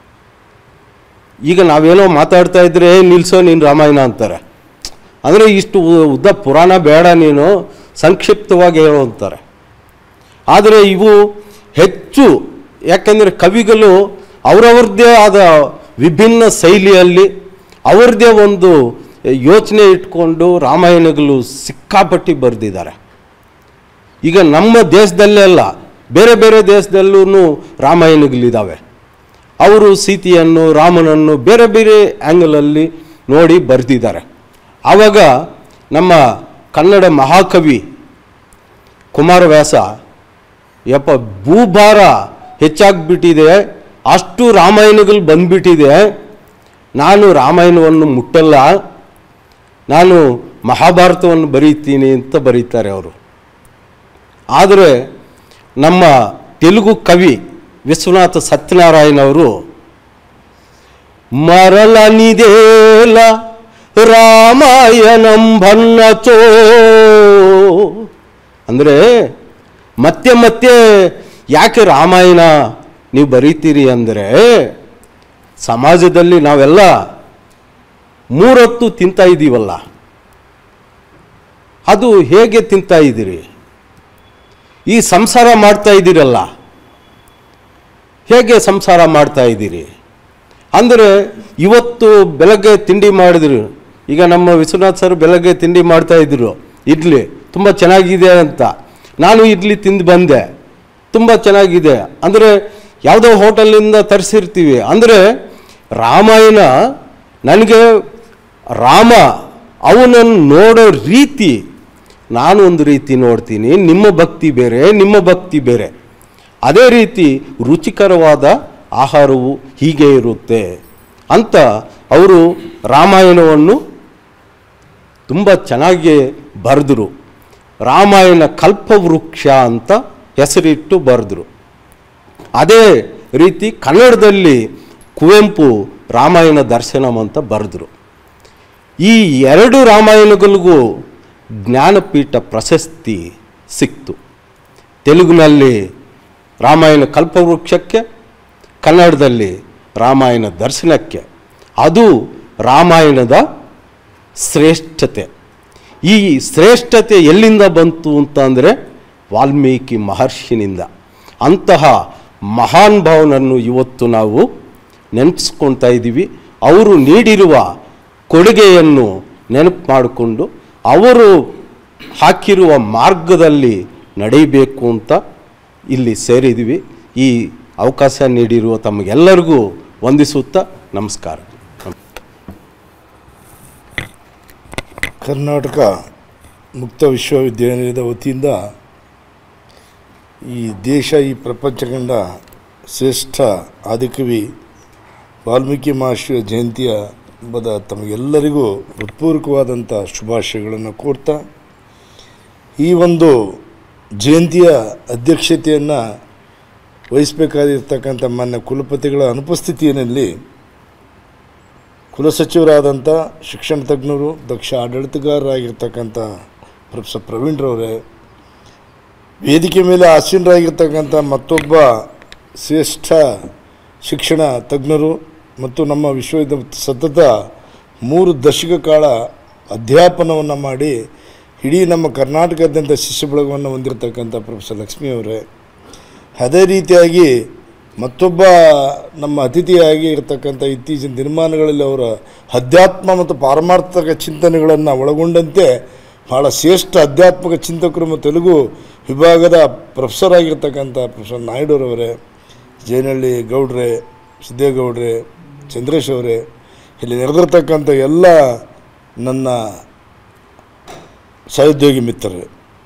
ಈಗ ನಾವೇನೋ ಮಾತಾಡ್ತಾ ಇದ್ರೆ "ಏ, ನಿಲ್ಸೋ ನೀನು ರಾಮಾಯಣ ಅಂತಾರೆ ಅಂದರೆ ಇಷ್ಟು ಉ- ಉದ್ದ ಪುರಾಣ ಬೇಡ ನೀನು ಸಂಕ್ಷಿಪ್ತವಾಗಿ ಹೇಳು ಅಂತಾರೆ ಆದರೆ ಇವು ಹೆಚ್ಚು ಯಾಕೆಂದರೆ ಕವಿಗಳು ಅವರವ್ರದ್ದೇ ಆದ ವಿಭಿನ್ನ ಶೈಲಿಯಲ್ಲಿ ಅವ್ರದ್ದೇ ಒಂದು ಯೋಚನೆ ಇಟ್ಕೊಂಡು ರಾಮಾಯಣಗಳು ಸಿಕ್ಕಾಪಟ್ಟಿ ಬರೆದಿದ್ದಾರೆ ಈಗ ನಮ್ಮ ದೇಶದಲ್ಲೇ ಅಲ್ಲ ಬೇರೆ ಬೇರೆ ದೇಶದಲ್ಲೂ ರಾಮಾಯಣಗಳಿದ್ದಾವೆ ಅವರು ಸೀತೆಯನ್ನು ರಾಮನನ್ನು ಬೇರೆ ಬೇರೆ ಆ್ಯಂಗಲಲ್ಲಿ ನೋಡಿ ಬರೆದಿದ್ದಾರೆ ಆವಾಗ ನಮ್ಮ ಕನ್ನಡ ಮಹಾಕವಿ ಕುಮಾರವ್ಯಾಸ ಯಪ್ಪ ಭೂಭಾರ ಹೆಚ್ಚಾಗ್ಬಿಟ್ಟಿದೆ ಅಷ್ಟು ರಾಮಾಯಣಗಳು ಬಂದ್ಬಿಟ್ಟಿದೆ ನಾನು ರಾಮಾಯಣವನ್ನು ಮುಟ್ಟಲ್ಲ ನಾನು ಮಹಾಭಾರತವನ್ನು ಬರೀತೀನಿ ಅಂತ ಬರೀತಾರೆ ಅವರು ಆದರೆ ನಮ್ಮ ತೆಲುಗು ಕವಿ ವಿಶ್ವನಾಥ ಸತ್ಯನಾರಾಯಣ ಅವರು ಮರಳನಿದೇಲ ರಾಮಾಯಣಂ ಭನ್ನಚೋ ಅಂದರೆ ಮತ್ತೆ ಮತ್ತೆ ಯಾಕೆ ರಾಮಾಯಣ ನೀವು ಬರೀತೀರಿ ಅಂದರೆ ಸಮಾಜದಲ್ಲಿ ನಾವೆಲ್ಲ ಮೂರೊತ್ತು ತಿಂತಾ ಇದ್ದೀವಲ್ಲ ಅದು ಹೇಗೆ ತಿಂತಾ ಇದ್ದೀರಿ ಈ ಸಂಸಾರ ಮಾಡ್ತಾ ಇದ್ದೀರಲ್ಲ ಹೇಗೆ ಸಂಸಾರ ಮಾಡ್ತಾ ಇದ್ದೀರಿ ಅಂದರೆ ಇವತ್ತು ಬೆಳಗ್ಗೆ ತಿಂಡಿ ಮಾಡಿದ್ರು ಈಗ ನಮ್ಮ ವಿಶ್ವನಾಥ್ ಸರ್ ಬೆಳಗ್ಗೆ ತಿಂಡಿ ಮಾಡ್ತಾ ಇದ್ರು ಇಡ್ಲಿ ತುಂಬ ಚೆನ್ನಾಗಿದೆ ಅಂತ ನಾನು ಇಡ್ಲಿ ತಿಂದು ಬಂದೆ ತುಂಬ ಚೆನ್ನಾಗಿದೆ ಅಂದರೆ ಯಾವುದೋ ಹೋಟೆಲಿಂದ ತರಿಸಿರ್ತೀವಿ ಅಂದರೆ ರಾಮಾಯಣ ನನಗೆ ರಾಮ ಅವನನ್ನು ನೋಡೋ ರೀತಿ ನಾನು ಒಂದು ರೀತಿ ನೋಡ್ತೀನಿ ನಿಮ್ಮ ಭಕ್ತಿ ಬೇರೆ ನಿಮ್ಮ ಭಕ್ತಿ ಬೇರೆ ಅದೇ ರೀತಿ ರುಚಿಕರವಾದ ಆಹಾರವು ಹೀಗೆ ಇರುತ್ತೆ ಅಂತ ಅವರು ರಾಮಾಯಣವನ್ನು ತುಂಬ ಚೆನ್ನಾಗಿ ಬರೆದರು ರಾಮಾಯಣ ಕಲ್ಪವೃಕ್ಷ ಅಂತ ಹೆಸರಿಟ್ಟು ಬರೆದರು ಅದೇ ರೀತಿ ಕನ್ನಡದಲ್ಲಿ ಕುವೆಂಪು ರಾಮಾಯಣ ದರ್ಶನಂ ಅಂತ ಬರೆದರು ಈ ಎರಡು ರಾಮಾಯಣಗಳಿಗೂ ಜ್ಞಾನಪೀಠ ಪ್ರಶಸ್ತಿ ಸಿಕ್ತು ತೆಲುಗಿನಲ್ಲಿ ರಾಮಾಯಣ ಕಲ್ಪವೃಕ್ಷಕ್ಕೆ ಕನ್ನಡದಲ್ಲಿ ರಾಮಾಯಣ ದರ್ಶನಕ್ಕೆ ಅದು ರಾಮಾಯಣದ ಶ್ರೇಷ್ಠತೆ ಈ ಶ್ರೇಷ್ಠತೆ ಎಲ್ಲಿಂದ ಬಂತು ಅಂತಂದರೆ ವಾಲ್ಮೀಕಿ ಮಹರ್ಷಿನಿಂದ ಅಂತಹ ಮಹಾನ್ ಭಾವನನ್ನು ಇವತ್ತು ನಾವು ನೆನಪಿಸ್ಕೊಳ್ತಾ ಇದ್ದೀವಿ ಅವರು ನೀಡಿರುವ ಕೊಡುಗೆಯನ್ನು ನೆನಪು ಮಾಡಿಕೊಂಡು ಅವರು ಹಾಕಿರುವ ಮಾರ್ಗದಲ್ಲಿ ನಡೆಯಬೇಕು ಅಂತ ಇಲ್ಲಿ ಸೇರಿದ್ದೀವಿ ಈ ಅವಕಾಶ ನೀಡಿರುವ ತಮಗೆಲ್ಲರಿಗೂ ವಂದಿಸುತ್ತಾ ನಮಸ್ಕಾರ ಕರ್ನಾಟಕ ಮುಕ್ತ ವಿಶ್ವವಿದ್ಯಾನಿಲಯದ ವತಿಯಿಂದ ಈ ದೇಶ ಈ ಪ್ರಪಂಚ ಕಂಡ ಶ್ರೇಷ್ಠ ಆದಿಕವಿ ವಾಲ್ಮೀಕಿ ಮಹರ್ಷಿಯ ಜಯಂತಿಯ ಹಬ್ಬದ ತಮಗೆಲ್ಲರಿಗೂ ಹೃತ್ಪೂರ್ವಕವಾದಂಥ ಶುಭಾಶಯಗಳನ್ನು ಕೋರ್ತಾ ಈ ಒಂದು ಜಯಂತಿಯ ಅಧ್ಯಕ್ಷತೆಯನ್ನು ವಹಿಸಬೇಕಾಗಿರ್ತಕ್ಕಂಥ ಮಾನ್ಯ ಕುಲಪತಿಗಳ ಅನುಪಸ್ಥಿತಿಯಲ್ಲಿ ಕುಲಸಚಿವರಾದಂಥ ಶಿಕ್ಷಣ ತಜ್ಞರು ದಕ್ಷ ಆಡಳಿತಗಾರರಾಗಿರ್ತಕ್ಕಂಥ ಪ್ರೊಫೆಸರ್ ಪ್ರವೀಣ್ರವರೇ ವೇದಿಕೆ ಮೇಲೆ ಆಸೀನರಾಗಿರ್ತಕ್ಕಂಥ ಮತ್ತೊಬ್ಬ ಶ್ರೇಷ್ಠ ಶಿಕ್ಷಣ ತಜ್ಞರು ಮತ್ತು ನಮ್ಮ ವಿಶ್ವವಿದ್ಯಾಲಯ ಸತತ ಮೂರು ದಶಕ ಕಾಲ ಅಧ್ಯಾಪನವನ್ನು ಮಾಡಿ ಇಡೀ ನಮ್ಮ ಕರ್ನಾಟಕದಾದ್ಯಂತ ಶಿಷ್ಯ ಬಳಗವನ್ನು ಹೊಂದಿರತಕ್ಕಂಥ ಪ್ರೊಫೆಸರ್ ಲಕ್ಷ್ಮಿ ಅವರೇ ಅದೇ ರೀತಿಯಾಗಿ ಮತ್ತೊಬ್ಬ ನಮ್ಮ ಅತಿಥಿಯಾಗಿ ಇರತಕ್ಕಂಥ ಇತ್ತೀಚಿನ ದಿನಮಾನಗಳಲ್ಲಿ ಅವರ ಅಧ್ಯಾತ್ಮ ಮತ್ತು ಪಾರಮಾರ್ಥಕ ಚಿಂತನೆಗಳನ್ನು ಒಳಗೊಂಡಂತೆ ಭಾಳ ಶ್ರೇಷ್ಠ ಅಧ್ಯಾತ್ಮಕ ಚಿಂತಕರು ಮತ್ತು ತೆಲುಗು ವಿಭಾಗದ ಪ್ರೊಫೆಸರ್ ಆಗಿರ್ತಕ್ಕಂಥ ಪ್ರೊಫೆಸರ್ ನಾಯ್ಡುರವರೇ ಜೇನಹಳ್ಳಿ ಗೌಡ್ರೆ ಸಿದ್ದೇಗೌಡ್ರೆ ಚಂದ್ರೇಶ್ ಅವರೇ ಇಲ್ಲಿ ನೆರೆದಿರ್ತಕ್ಕಂಥ ಎಲ್ಲ ನನ್ನ ಸಹೋದ್ಯೋಗಿ ಮಿತ್ರರೇ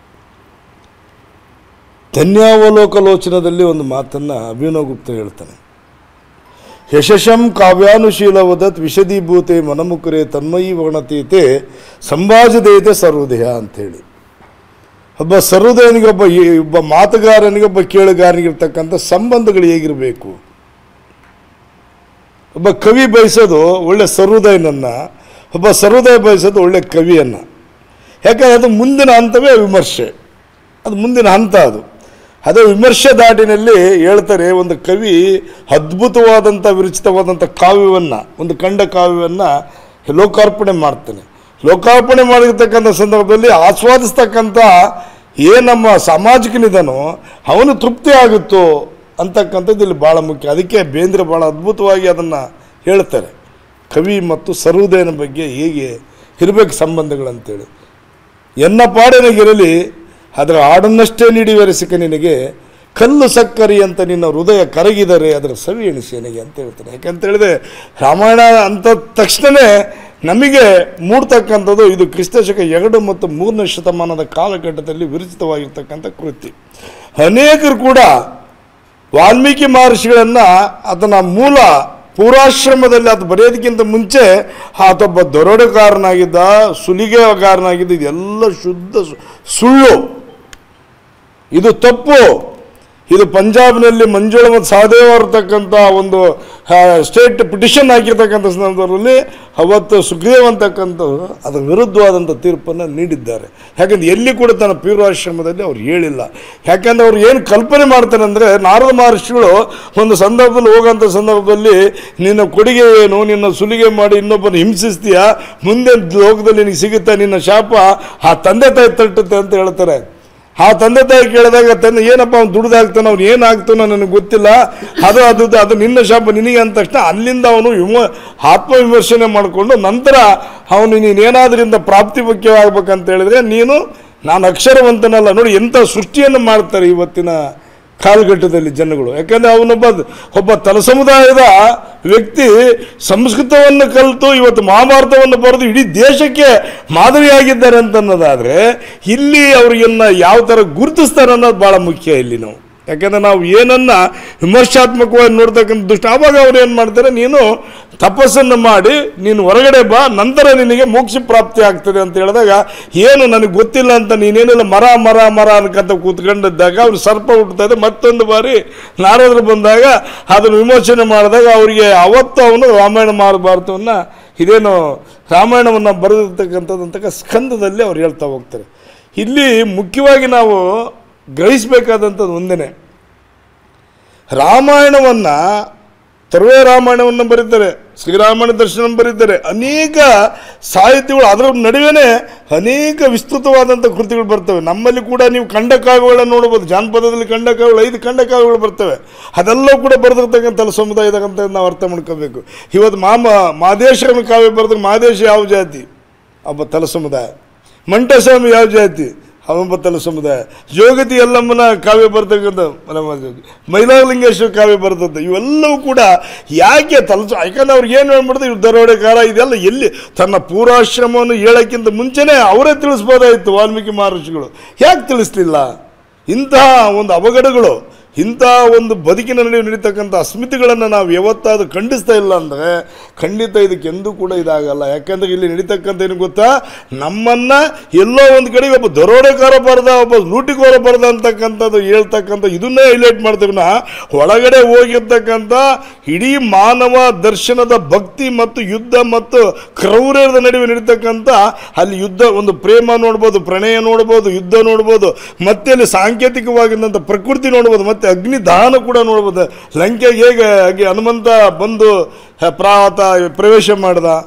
ಧನ್ಯಾವಲೋಕಲೋಚನದಲ್ಲಿ ಒಂದು ಮಾತನ್ನು ಅಭಿನವ್ ಗುಪ್ತ ಹೇಳ್ತಾನೆ ಯಶಶಂ ಕಾವ್ಯಾನುಶೀಲವದತ್ ವಿಶದೀಭೂತೆ ಮನಮುಕರೆ ತನ್ಮಯಿ ವರ್ಣತೀತೆ ಸಂಭಾಜದೇತೆ ಸರ್ವದೇಹ ಅಂಥೇಳಿ ಒಬ್ಬ ಸರ್ವದೇವನಿಗೆ ಒಬ್ಬ ಈ- ಒಬ್ಬ ಮಾತುಗಾರನಿಗೆ ಒಬ್ಬ ಕೇಳುಗಾರನಿಗಿರ್ತಕ್ಕಂಥ ಸಂಬಂಧಗಳು ಹೇಗಿರಬೇಕು ಒಬ್ಬ ಕವಿ ಬಯಸೋದು ಒಳ್ಳೆ ಸರ್ವೋದಯನನ್ನು ಒಬ್ಬ ಸರ್ವೋದಯ ಬಯಸೋದು ಒಳ್ಳೆ ಕವಿಯನ್ನು ಯಾಕಂದರೆ ಅದು ಮುಂದಿನ ಹಂತವೇ ವಿಮರ್ಶೆ ಅದು ಮುಂದಿನ ಹಂತ ಅದು ಅದೇ ವಿಮರ್ಶೆ ದಾಟಿನಲ್ಲಿ ಹೇಳ್ತಾರೆ ಒಂದು ಕವಿ ಅದ್ಭುತವಾದಂಥ ವಿರಚಿತವಾದಂಥ ಕಾವ್ಯವನ್ನು ಒಂದು ಖಂಡ ಕಾವ್ಯವನ್ನು ಲೋಕಾರ್ಪಣೆ ಮಾಡ್ತಾನೆ ಲೋಕಾರ್ಪಣೆ ಮಾಡಿರ್ತಕ್ಕಂಥ ಸಂದರ್ಭದಲ್ಲಿ ಆಸ್ವಾದಿಸ್ತಕ್ಕಂಥ ಏನು ನಮ್ಮ ಸಾಮಾಜಿಕನಿದನೋ ಅವನು ತೃಪ್ತಿ ಆಗುತ್ತೋ ಅಂತಕ್ಕಂಥದ್ದು ಇಲ್ಲಿ ಭಾಳ ಮುಖ್ಯ ಅದಕ್ಕೆ ಬೇಂದ್ರೆ ಭಾಳ ಅದ್ಭುತವಾಗಿ ಅದನ್ನು ಹೇಳ್ತಾರೆ ಕವಿ ಮತ್ತು ಸರ್ವೋದಯನ ಬಗ್ಗೆ ಹೇಗೆ ಇರಬೇಕು ಸಂಬಂಧಗಳಂತೇಳಿ ಎನ್ನ ಪಾಡನಿಗಿರಲಿ ಅದರ ಹಾಡನ್ನಷ್ಟೇ ನೀಡಿವರೆ ಸಿಕ್ಕ ನಿನಗೆ ಕಲ್ಲು ಸಕ್ಕರಿ ಅಂತ ನಿನ್ನ ಹೃದಯ ಕರಗಿದರೆ ಅದರ ಸವಿ ಎಣಿಸಿ ನನಗೆ ಅಂತ ಹೇಳ್ತಾನೆ ಯಾಕಂತ ಹೇಳಿದ್ರೆ ರಾಮಾಯಣ ಅಂತ ತಕ್ಷಣವೇ ನಮಗೆ ಮೂಡ್ತಕ್ಕಂಥದ್ದು ಇದು ಕ್ರಿಸ್ತಶಕ ಎರಡು ಮತ್ತು ಮೂರನೇ ಶತಮಾನದ ಕಾಲಘಟ್ಟದಲ್ಲಿ ವಿರಚಿತವಾಗಿರ್ತಕ್ಕಂಥ ಕೃತಿ ಅನೇಕರು ಕೂಡ ವಾಲ್ಮೀಕಿ ಮಹರ್ಷಿಗಳನ್ನು ಅದನ್ನ ಮೂಲ ಪೂರ್ವಾಶ್ರಮದಲ್ಲಿ ಅದು ಬರೆಯೋದಕ್ಕಿಂತ ಮುಂಚೆ ಆತೊಬ್ಬ ದರೋಡೆಕಾರನಾಗಿದ್ದ ಸುಲಿಗೆಗಾರನಾಗಿದ್ದ ಇದೆಲ್ಲ ಶುದ್ಧ ಸು- ಸುಳ್ಳು ಇದು ತಪ್ಪು ಇದು ಪಂಜಾಬ್ನಲ್ಲಿ ಮಂಜುಳ ಮತ್ತು ಸಹದೇವ್ ಇರ್ತಕ್ಕಂಥ ಒಂದು ಸ್ಟೇಟ್ ಪಿಟಿಷನ್ ಹಾಕಿರ್ತಕ್ಕಂಥ ಸಂದರ್ಭದಲ್ಲಿ ಅವತ್ತು ಸುಖದೇವ್ ಅಂತಕ್ಕಂಥವ್ರು ಅದರ ವಿರುದ್ಧವಾದಂಥ ತೀರ್ಪನ್ನು ನೀಡಿದ್ದಾರೆ ಯಾಕಂದ್ರೆ ಎಲ್ಲಿ ಕೂಡ ತನ್ನ ಪೂರ್ವಾಶ್ರಮದಲ್ಲಿ ಅವ್ರು ಹೇಳಿಲ್ಲ ಯಾಕಂದ್ರೆ ಅವ್ರು ಏನು ಕಲ್ಪನೆ ಮಾಡ್ತಾರೆ ಅಂದರೆ ನಾರದ ಮಹರ್ಷಿಗಳು ಒಂದು ಸಂದರ್ಭದಲ್ಲಿ ಹೋಗೋಂಥ ಸಂದರ್ಭದಲ್ಲಿ ನಿನ್ನ ಕೊಡುಗೆ ಏನು ನಿನ್ನ ಸುಲಿಗೆ ಮಾಡಿ ಇನ್ನೊಬ್ಬನ ಹಿಂಸಿಸ್ತೀಯ ಮುಂದೆ ಲೋಕದಲ್ಲಿ ನಿನಗೆ ಸಿಗುತ್ತಾ ನಿನ್ನ ಶಾಪ ಆ ತಂದೆ ತಾಯಿ ತಟ್ಟುತ್ತೆ ಅಂತ ಹೇಳ್ತಾರೆ ಆ ತಂದೆ ತಾಯಿ ಕೇಳಿದಾಗ ತಂದೆ ಏನಪ್ಪ ಅವ್ನು ದುಡ್ದಾಗ್ತಾನೆ ಅವ್ನು ಏನಾಗ್ತಾನೋ ನನಗೆ ಗೊತ್ತಿಲ್ಲ ಅದು ಅದು ಅದು ನಿನ್ನ ಶಾಪ ನಿನಗೆ ಅಂದ ತಕ್ಷಣ ಅಲ್ಲಿಂದ ಅವನು ವಿಮ ಆತ್ಮವಿಮರ್ಶನೆ ಮಾಡಿಕೊಂಡು ನಂತರ ಅವನು ನೀನೇನಾದ್ರಿಂದ ಪ್ರಾಪ್ತಿ ಮುಖ್ಯವಾಗಬೇಕಂತ ಹೇಳಿದ್ರೆ ನೀನು ನಾನು ಅಕ್ಷರವಂತನಲ್ಲ ನೋಡಿ ಎಂಥ ಸೃಷ್ಟಿಯನ್ನು ಮಾಡ್ತಾರೆ ಇವತ್ತಿನ ಕಾಲಘಟ್ಟದಲ್ಲಿ ಜನಗಳು ಯಾಕಂದರೆ ಅವನೊಬ್ಬ ಒಬ್ಬ ತಲ ಸಮುದಾಯದ ವ್ಯಕ್ತಿ ಸಂಸ್ಕೃತವನ್ನು ಕಲಿತು ಇವತ್ತು ಮಹಾಭಾರತವನ್ನು ಬರೆದು ಇಡೀ ದೇಶಕ್ಕೆ ಮಾದರಿಯಾಗಿದ್ದಾರೆ ಅಂತ ಅನ್ನೋದಾದರೆ ಇಲ್ಲಿ ಅವ್ರಿಗನ್ನ ಯಾವ ಥರ ಗುರುತಿಸ್ತಾರೆ ಅನ್ನೋದು ಭಾಳ ಮುಖ್ಯ ಇಲ್ಲಿ ನಾವು ಯಾಕಂದರೆ ನಾವು ಏನನ್ನ ವಿಮರ್ಶಾತ್ಮಕವಾಗಿ ನೋಡ್ತಕ್ಕಂಥ ದೃಷ್ಟಿ ಆವಾಗ ಅವ್ರು ಏನು ಮಾಡ್ತಾರೆ ನೀನು ತಪಸ್ಸನ್ನು ಮಾಡಿ ನೀನು ಹೊರಗಡೆ ಬಾ ನಂತರ ನಿನಗೆ ಮೋಕ್ಷ ಪ್ರಾಪ್ತಿ ಆಗ್ತದೆ ಅಂತ ಹೇಳಿದಾಗ ಏನು ನನಗೆ ಗೊತ್ತಿಲ್ಲ ಅಂತ ನೀನೇನಿಲ್ಲ ಮರ ಮರ ಮರ ಅನ್ಕಂತ ಕೂತ್ಕೊಂಡಿದ್ದಾಗ ಅವ್ರು ಸರ್ಪ ಹುಟ್ಟುತ್ತದೆ ಮತ್ತೊಂದು ಬಾರಿ ನಾರದರು ಬಂದಾಗ ಅದನ್ನು ವಿಮೋಚನೆ ಮಾಡಿದಾಗ ಅವರಿಗೆ ಅವತ್ತು ಅವನು ರಾಮಾಯಣ ಮಹಾಭಾರತವನ್ನು ಇದೇನು ರಾಮಾಯಣವನ್ನು ಬರೆದಿರ್ತಕ್ಕಂಥದ್ದಂತಕ್ಕ ಸ್ಕಂದದಲ್ಲಿ ಅವ್ರು ಹೇಳ್ತಾ ಹೋಗ್ತಾರೆ ಇಲ್ಲಿ ಮುಖ್ಯವಾಗಿ ನಾವು ಗ್ರಹಿಸಬೇಕಾದಂಥದ್ದು ಒಂದೇ ರಾಮಾಯಣವನ್ನು ತರುವೆ ರಾಮಾಯಣವನ್ನು ಬರೀತಾರೆ ಶ್ರೀರಾಮನ ದರ್ಶನ ಬರೀತಾರೆ ಅನೇಕ ಸಾಹಿತ್ಯಗಳು ಅದರ ನಡುವೆನೇ ಅನೇಕ ವಿಸ್ತೃತವಾದಂಥ ಕೃತಿಗಳು ಬರ್ತವೆ ನಮ್ಮಲ್ಲಿ ಕೂಡ ನೀವು ಖಂಡಕಾವ್ಯಗಳನ್ನು ನೋಡ್ಬೋದು ಜಾನಪದದಲ್ಲಿ ಖಂಡಕಾವ್ಯಗಳು ಐದು ಖಂಡಕಾವ್ಯಗಳು ಬರ್ತವೆ ಅದೆಲ್ಲವೂ ಕೂಡ ಬರೆದಿರ್ತಕ್ಕಂಥ ಸಮುದಾಯದಂತ ನಾವು ಅರ್ಥ ಮಾಡ್ಕೋಬೇಕು ಇವತ್ತು ಮಾಮ ಮಾದೇಶ್ವರನ ಕಾವ್ಯ ಬರೆದ್ರೆ ಮಾದೇಶ ಯಾವ ಜಾತಿ ಒಬ್ಬ ತಲ ಸಮುದಾಯ ಮಂಟಸ್ವಾಮಿ ಯಾವ ಜಾತಿ ಅವೊಬ್ಬ ತಲ ಸಮುದಾಯ ಜೋಗತಿ ಎಲ್ಲಮ್ಮನ ಕಾವ್ಯ ಬರ್ತಕ್ಕಂಥ ನಮ್ಮ ಮೈಲಾರಲಿಂಗೇಶ್ವರ ಕಾವ್ಯ ಬರ್ತದ್ದು ಇವೆಲ್ಲವೂ ಕೂಡ ಯಾಕೆ ತಲ ಯಾಕಂದ್ರೆ ಅವ್ರಿಗೆ ಏನು ಹೇಳ್ಬಿಡ್ದು ಇವ್ರು ದರೋಡೆಕಾರ ಇದೆಲ್ಲ ಎಲ್ಲಿ ತನ್ನ ಪೂರ್ವಾಶ್ರಮವನ್ನು ಹೇಳೋಕ್ಕಿಂತ ಮುಂಚೆನೇ ಅವರೇ ತಿಳಿಸ್ಬೋದಾಯಿತು ವಾಲ್ಮೀಕಿ ಮಹರ್ಷಿಗಳು ಯಾಕೆ ತಿಳಿಸ್ಲಿಲ್ಲ ಇಂತಹ ಒಂದು ಅವಘಡಗಳು ಇಂಥ ಒಂದು ಬದುಕಿನ ನಡುವೆ ನಡೀತಕ್ಕಂಥ ಅಸ್ಮಿತೆಗಳನ್ನು ನಾವು ಯಾವತ್ತಾದ್ರೂ ಖಂಡಿಸ್ತಾ ಇಲ್ಲ ಅಂದರೆ ಖಂಡಿತ ಇದಕ್ಕೆ ಎಂದೂ ಕೂಡ ಇದಾಗಲ್ಲ ಯಾಕಂದ್ರೆ ಇಲ್ಲಿ ನಡೀತಕ್ಕಂಥ ಏನು ಗೊತ್ತಾ ನಮ್ಮನ್ನು ಎಲ್ಲೋ ಒಂದು ಕಡೆ ಒಬ್ಬ ದರೋಡೆಕಾರ ಬರೆದ ಒಬ್ಬ ಲೂಟಿಕೋರ ಬರೆದ ಅಂತಕ್ಕಂಥದ್ದು ಹೇಳ್ತಕ್ಕಂಥ ಇದನ್ನೇ ಹೈಲೈಟ್ ಮಾಡ್ತೀವಿ ನಾ ಒಳಗಡೆ ಹೋಗಿರ್ತಕ್ಕಂಥ ಇಡೀ ಮಾನವ ದರ್ಶನದ ಭಕ್ತಿ ಮತ್ತು ಯುದ್ಧ ಮತ್ತು ಕ್ರೌರ್ಯದ ನಡುವೆ ನಡೀತಕ್ಕಂಥ ಅಲ್ಲಿ ಯುದ್ಧ ಒಂದು ಪ್ರೇಮ ನೋಡ್ಬೋದು ಪ್ರಣಯ ನೋಡ್ಬೋದು ಯುದ್ಧ ನೋಡ್ಬೋದು ಮತ್ತೆ ಅಲ್ಲಿ ಸಾಂಕೇತಿಕವಾಗಿದ್ದಂಥ ಪ್ರಕೃತಿ ನೋಡ್ಬೋದು ಮತ್ತೆ ಅಗ್ನಿ ದಹನ ಕೂಡ ನೋಡ್ಬೋದು ಲಂಕೆಗೆ ಹೇಗೆ ಹಾಗೆ ಹನುಮಂತ ಬಂದು ಹ, ಪ್ರಾತ ಪ್ರವೇಶ ಮಾಡ್ದ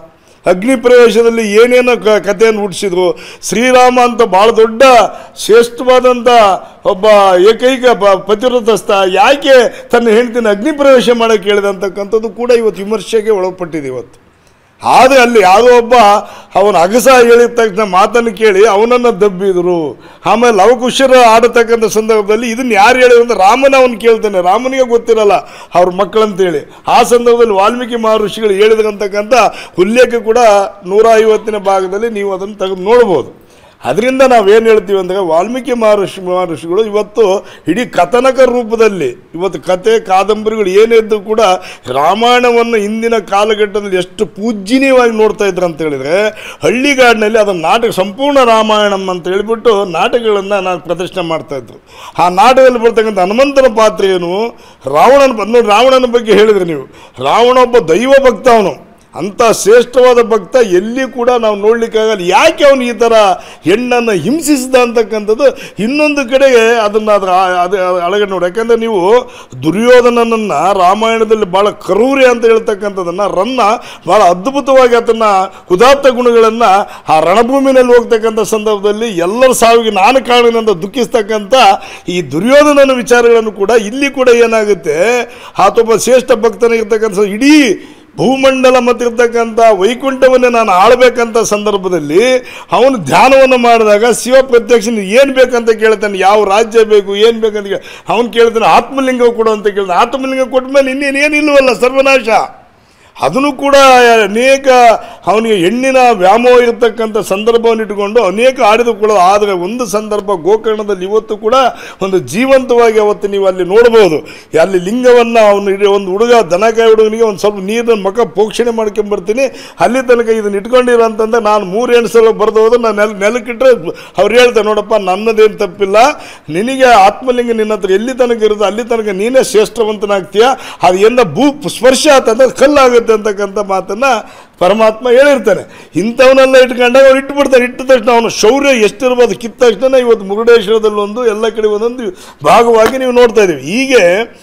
ಅಗ್ನಿ ಪ್ರವೇಶದಲ್ಲಿ ಏನೇನೋ ಕ ಕಥೆಯನ್ನು ಹುಟ್ಟಿಸಿದ್ರು ಶ್ರೀರಾಮ ಅಂತ ಭಾಳ ದೊಡ್ಡ ಶ್ರೇಷ್ಠವಾದಂಥ ಒಬ್ಬ ಏಕೈಕ ಪ- ಪತಿವ್ರತಸ್ಥ ಯಾಕೆ ತನ್ನ ಹೆಂಡತಿನ ಅಗ್ನಿ ಪ್ರವೇಶ ಮಾಡೋಕ್ಕೆ ಹೇಳಿದೆ ಅಂತಕ್ಕಂಥದ್ದು ಕೂಡ ಇವತ್ತು ವಿಮರ್ಶೆಗೆ ಒಳಪಟ್ಟಿದೆ ಇವತ್ತು ಆದರೆ ಅಲ್ಲಿ ಯಾವುದೋ ಒಬ್ಬ ಅವನ ಅಗಸ ಹೇಳಿದ ತಕ್ಷಣ ಮಾತನ್ನು ಕೇಳಿ ಅವನನ್ನು ದಬ್ಬಿದ್ರು ಆಮೇಲೆ ಲವಕುಶರ ಆಡತಕ್ಕಂಥ ಸಂದರ್ಭದಲ್ಲಿ ಇದನ್ನು ಯಾರು ಹೇಳಿದ್ರು ಅಂತ ರಾಮನ ಅವನು ಕೇಳ್ತಾನೆ ರಾಮನಿಗೆ ಗೊತ್ತಿರಲ್ಲ ಅವ್ರ ಮಕ್ಕಳಂತೇಳಿ ಆ ಸಂದರ್ಭದಲ್ಲಿ ವಾಲ್ಮೀಕಿ ಮಹರ್ಷಿಗಳು ಹೇಳಿದ್ರಂತಕ್ಕಂಥ ಉಲ್ಲೇಖ ಕೂಡ ನೂರ ಐವತ್ತಿನ ಭಾಗದಲ್ಲಿ ನೀವು ಅದನ್ನು ತೆಗೆದು ನೋಡ್ಬೋದು ಅದರಿಂದ ನಾವೇನು ಹೇಳ್ತೀವಿ ಅಂದರೆ ವಾಲ್ಮೀಕಿ ಮಹರ್ಷಿ ಮಹರ್ಷಿಗಳು ಇವತ್ತು ಇಡೀ ಕಥನಕ ರೂಪದಲ್ಲಿ ಇವತ್ತು ಕತೆ ಕಾದಂಬರಿಗಳು ಏನೇ ಇದ್ದರೂ ಕೂಡ ರಾಮಾಯಣವನ್ನು ಇಂದಿನ ಕಾಲಘಟ್ಟದಲ್ಲಿ ಎಷ್ಟು ಪೂಜ್ಯನೀಯವಾಗಿ ನೋಡ್ತಾ ಇದ್ರು ಅಂತ ಹೇಳಿದರೆ ಹಳ್ಳಿಗಾಡಿನಲ್ಲಿ ಅದನ್ನು ನಾಟಕ ಸಂಪೂರ್ಣ ರಾಮಾಯಣಂ ಅಂತ ಹೇಳಿಬಿಟ್ಟು ನಾಟಕಗಳನ್ನು ನಾನು ಪ್ರದರ್ಶನ ಮಾಡ್ತಾ ಇದ್ರು ಆ ನಾಟಕದಲ್ಲಿ ಬರ್ತಕ್ಕಂಥ ಹನುಮಂತನ ಪಾತ್ರ ಏನು ರಾವಣನ ಬ- ನೋಡಿ ರಾವಣನ ಬಗ್ಗೆ ಹೇಳಿದ್ರಿ ನೀವು ರಾವಣ ಒಬ್ಬ ದೈವ ಭಕ್ತ ಅವನು ಅಂಥ ಶ್ರೇಷ್ಠವಾದ ಭಕ್ತ ಎಲ್ಲಿ ಕೂಡ ನಾವು ನೋಡ್ಲಿಕ್ಕಾಗಲ್ಲ ಯಾಕೆ ಅವನು ಈ ಥರ ಹೆಣ್ಣನ್ನು ಹಿಂಸಿಸಿದ ಅಂತಕ್ಕಂಥದ್ದು ಇನ್ನೊಂದು ಕಡೆಗೆ ಅದನ್ನು ಅದರ ಆ- ಅದು ಅಳಗಡೆ ನೋಡಿ ಯಾಕಂದರೆ ನೀವು ದುರ್ಯೋಧನನನ್ನು ರಾಮಾಯಣದಲ್ಲಿ ಭಾಳ ಕರೂರಿ ಅಂತ ಹೇಳ್ತಕ್ಕಂಥದ್ದನ್ನು ರನ್ನ ಭಾಳ ಅದ್ಭುತವಾಗಿ ಅದನ್ನು ಉದಾತ್ತ ಗುಣಗಳನ್ನು ಆ ರಣಭೂಮಿನಲ್ಲಿ ಹೋಗ್ತಕ್ಕಂಥ ಸಂದರ್ಭದಲ್ಲಿ ಎಲ್ಲರ ಸಾವಿಗೆ ನಾನು ಕಾರಣದಿಂದ ದುಃಖಿಸ್ತಕ್ಕಂಥ ಈ ದುರ್ಯೋಧನನ ವಿಚಾರಗಳನ್ನು ಕೂಡ ಇಲ್ಲಿ ಕೂಡ ಏನಾಗುತ್ತೆ ಆತೊಬ್ಬ ಶ್ರೇಷ್ಠ ಭಕ್ತನಾಗಿರ್ತಕ್ಕಂಥ ಇಡೀ ಭೂಮಂಡಲ ಮತ್ತಿರ್ತಕ್ಕಂಥ ವೈಕುಂಠವನ್ನೇ ನಾನು ಆಳ್ಬೇಕಂತ ಸಂದರ್ಭದಲ್ಲಿ ಅವನು ಧ್ಯಾನವನ್ನು ಮಾಡಿದಾಗ ಶಿವ ಪ್ರತ್ಯಕ್ಷ ಏನು ಬೇಕಂತ ಕೇಳ್ತಾನೆ ಯಾವ ರಾಜ್ಯ ಬೇಕು ಏನು ಬೇಕಂತ ಕೇಳಿ ಅವನು ಕೇಳ್ತಾನೆ ಆತ್ಮಲಿಂಗ ಕೊಡು ಅಂತ ಕೇಳ್ತಾನೆ ಆತ್ಮಲಿಂಗ ಕೊಟ್ಟ ಮೇಲೆ ಇನ್ನೇನು ಏನಿಲ್ವಲ್ಲ ಸರ್ವನಾಶ ಅದನ್ನು ಕೂಡ ಅನೇಕ ಅವನಿಗೆ ಹೆಣ್ಣಿನ ವ್ಯಾಮೋಹ ಇರತಕ್ಕಂಥ ಸಂದರ್ಭವನ್ನು ಇಟ್ಟುಕೊಂಡು ಅನೇಕ ಆಡಿದು ಕೂಡ ಆದರೆ ಒಂದು ಸಂದರ್ಭ ಗೋಕರ್ಣದಲ್ಲಿ ಇವತ್ತು ಕೂಡ ಒಂದು ಜೀವಂತವಾಗಿ ಅವತ್ತು ನೀವು ಅಲ್ಲಿ ನೋಡ್ಬೋದು ಅಲ್ಲಿ ಲಿಂಗವನ್ನು ಅವನು ಇಡೀ ಒಂದು ಹುಡುಗ ದನಕಾಯಿ ಹುಡುಗನಿಗೆ ಒಂದು ಸ್ವಲ್ಪ ನೀರಿನ ಮಕ ಪೋಷಣೆ ಮಾಡ್ಕೊಂಬರ್ತೀನಿ ಅಲ್ಲಿ ತನಕ ಇದನ್ನು ಇಟ್ಕೊಂಡಿರೋ ಅಂತಂದ್ರೆ ನಾನು ಮೂರು ಎಂಟು ಸಲ ಬರೆದು ಹೋದ್ರೆ ನಾನು ನೆಲ ನೆಲಕ್ಕಿಟ್ಟರೆ ಅವ್ರು ಹೇಳ್ತಾರೆ ನೋಡಪ್ಪ ನನ್ನದೇನು ತಪ್ಪಿಲ್ಲ ನಿನಗೆ ಆತ್ಮಲಿಂಗ ನಿನ್ನ ಹತ್ರ ಎಲ್ಲಿ ತನಕ ಇರುತ್ತೆ ಅಲ್ಲಿ ತನಕ ನೀನೇ ಶ್ರೇಷ್ಠವಂತನಾಗ್ತೀಯ ಅದು ಎಂದ ಭೂ ಸ್ಪರ್ಶ ಆತಂದ್ರೆ ಕಲ್ಲಾಗುತ್ತೆ ಅಂತಕ್ಕಂಥ ಮಾತನ್ನು ಪರಮಾತ್ಮ ಹೇಳಿರ್ತಾನೆ ಇಂಥವನ್ನೆಲ್ಲ ಇಟ್ಕೊಂಡಾಗ ಅವ್ರು ಇಟ್ಬಿಡ್ತಾರೆ ಇಟ್ಟ ತಕ್ಷಣ ಅವನ ಶೌರ್ಯ ಎಷ್ಟಿರ್ಬೋದು ಕಿತ್ತ ತಕ್ಷಣ ಇವತ್ತು ಮುರುಡೇಶ್ವರದಲ್ಲಿ ಒಂದು ಎಲ್ಲ ಕಡೆ ಒಂದೊಂದು ಭಾಗವಾಗಿ ನೀವು ನೋಡ್ತಾ ಇದ್ದೀವಿ ಹೀಗೆ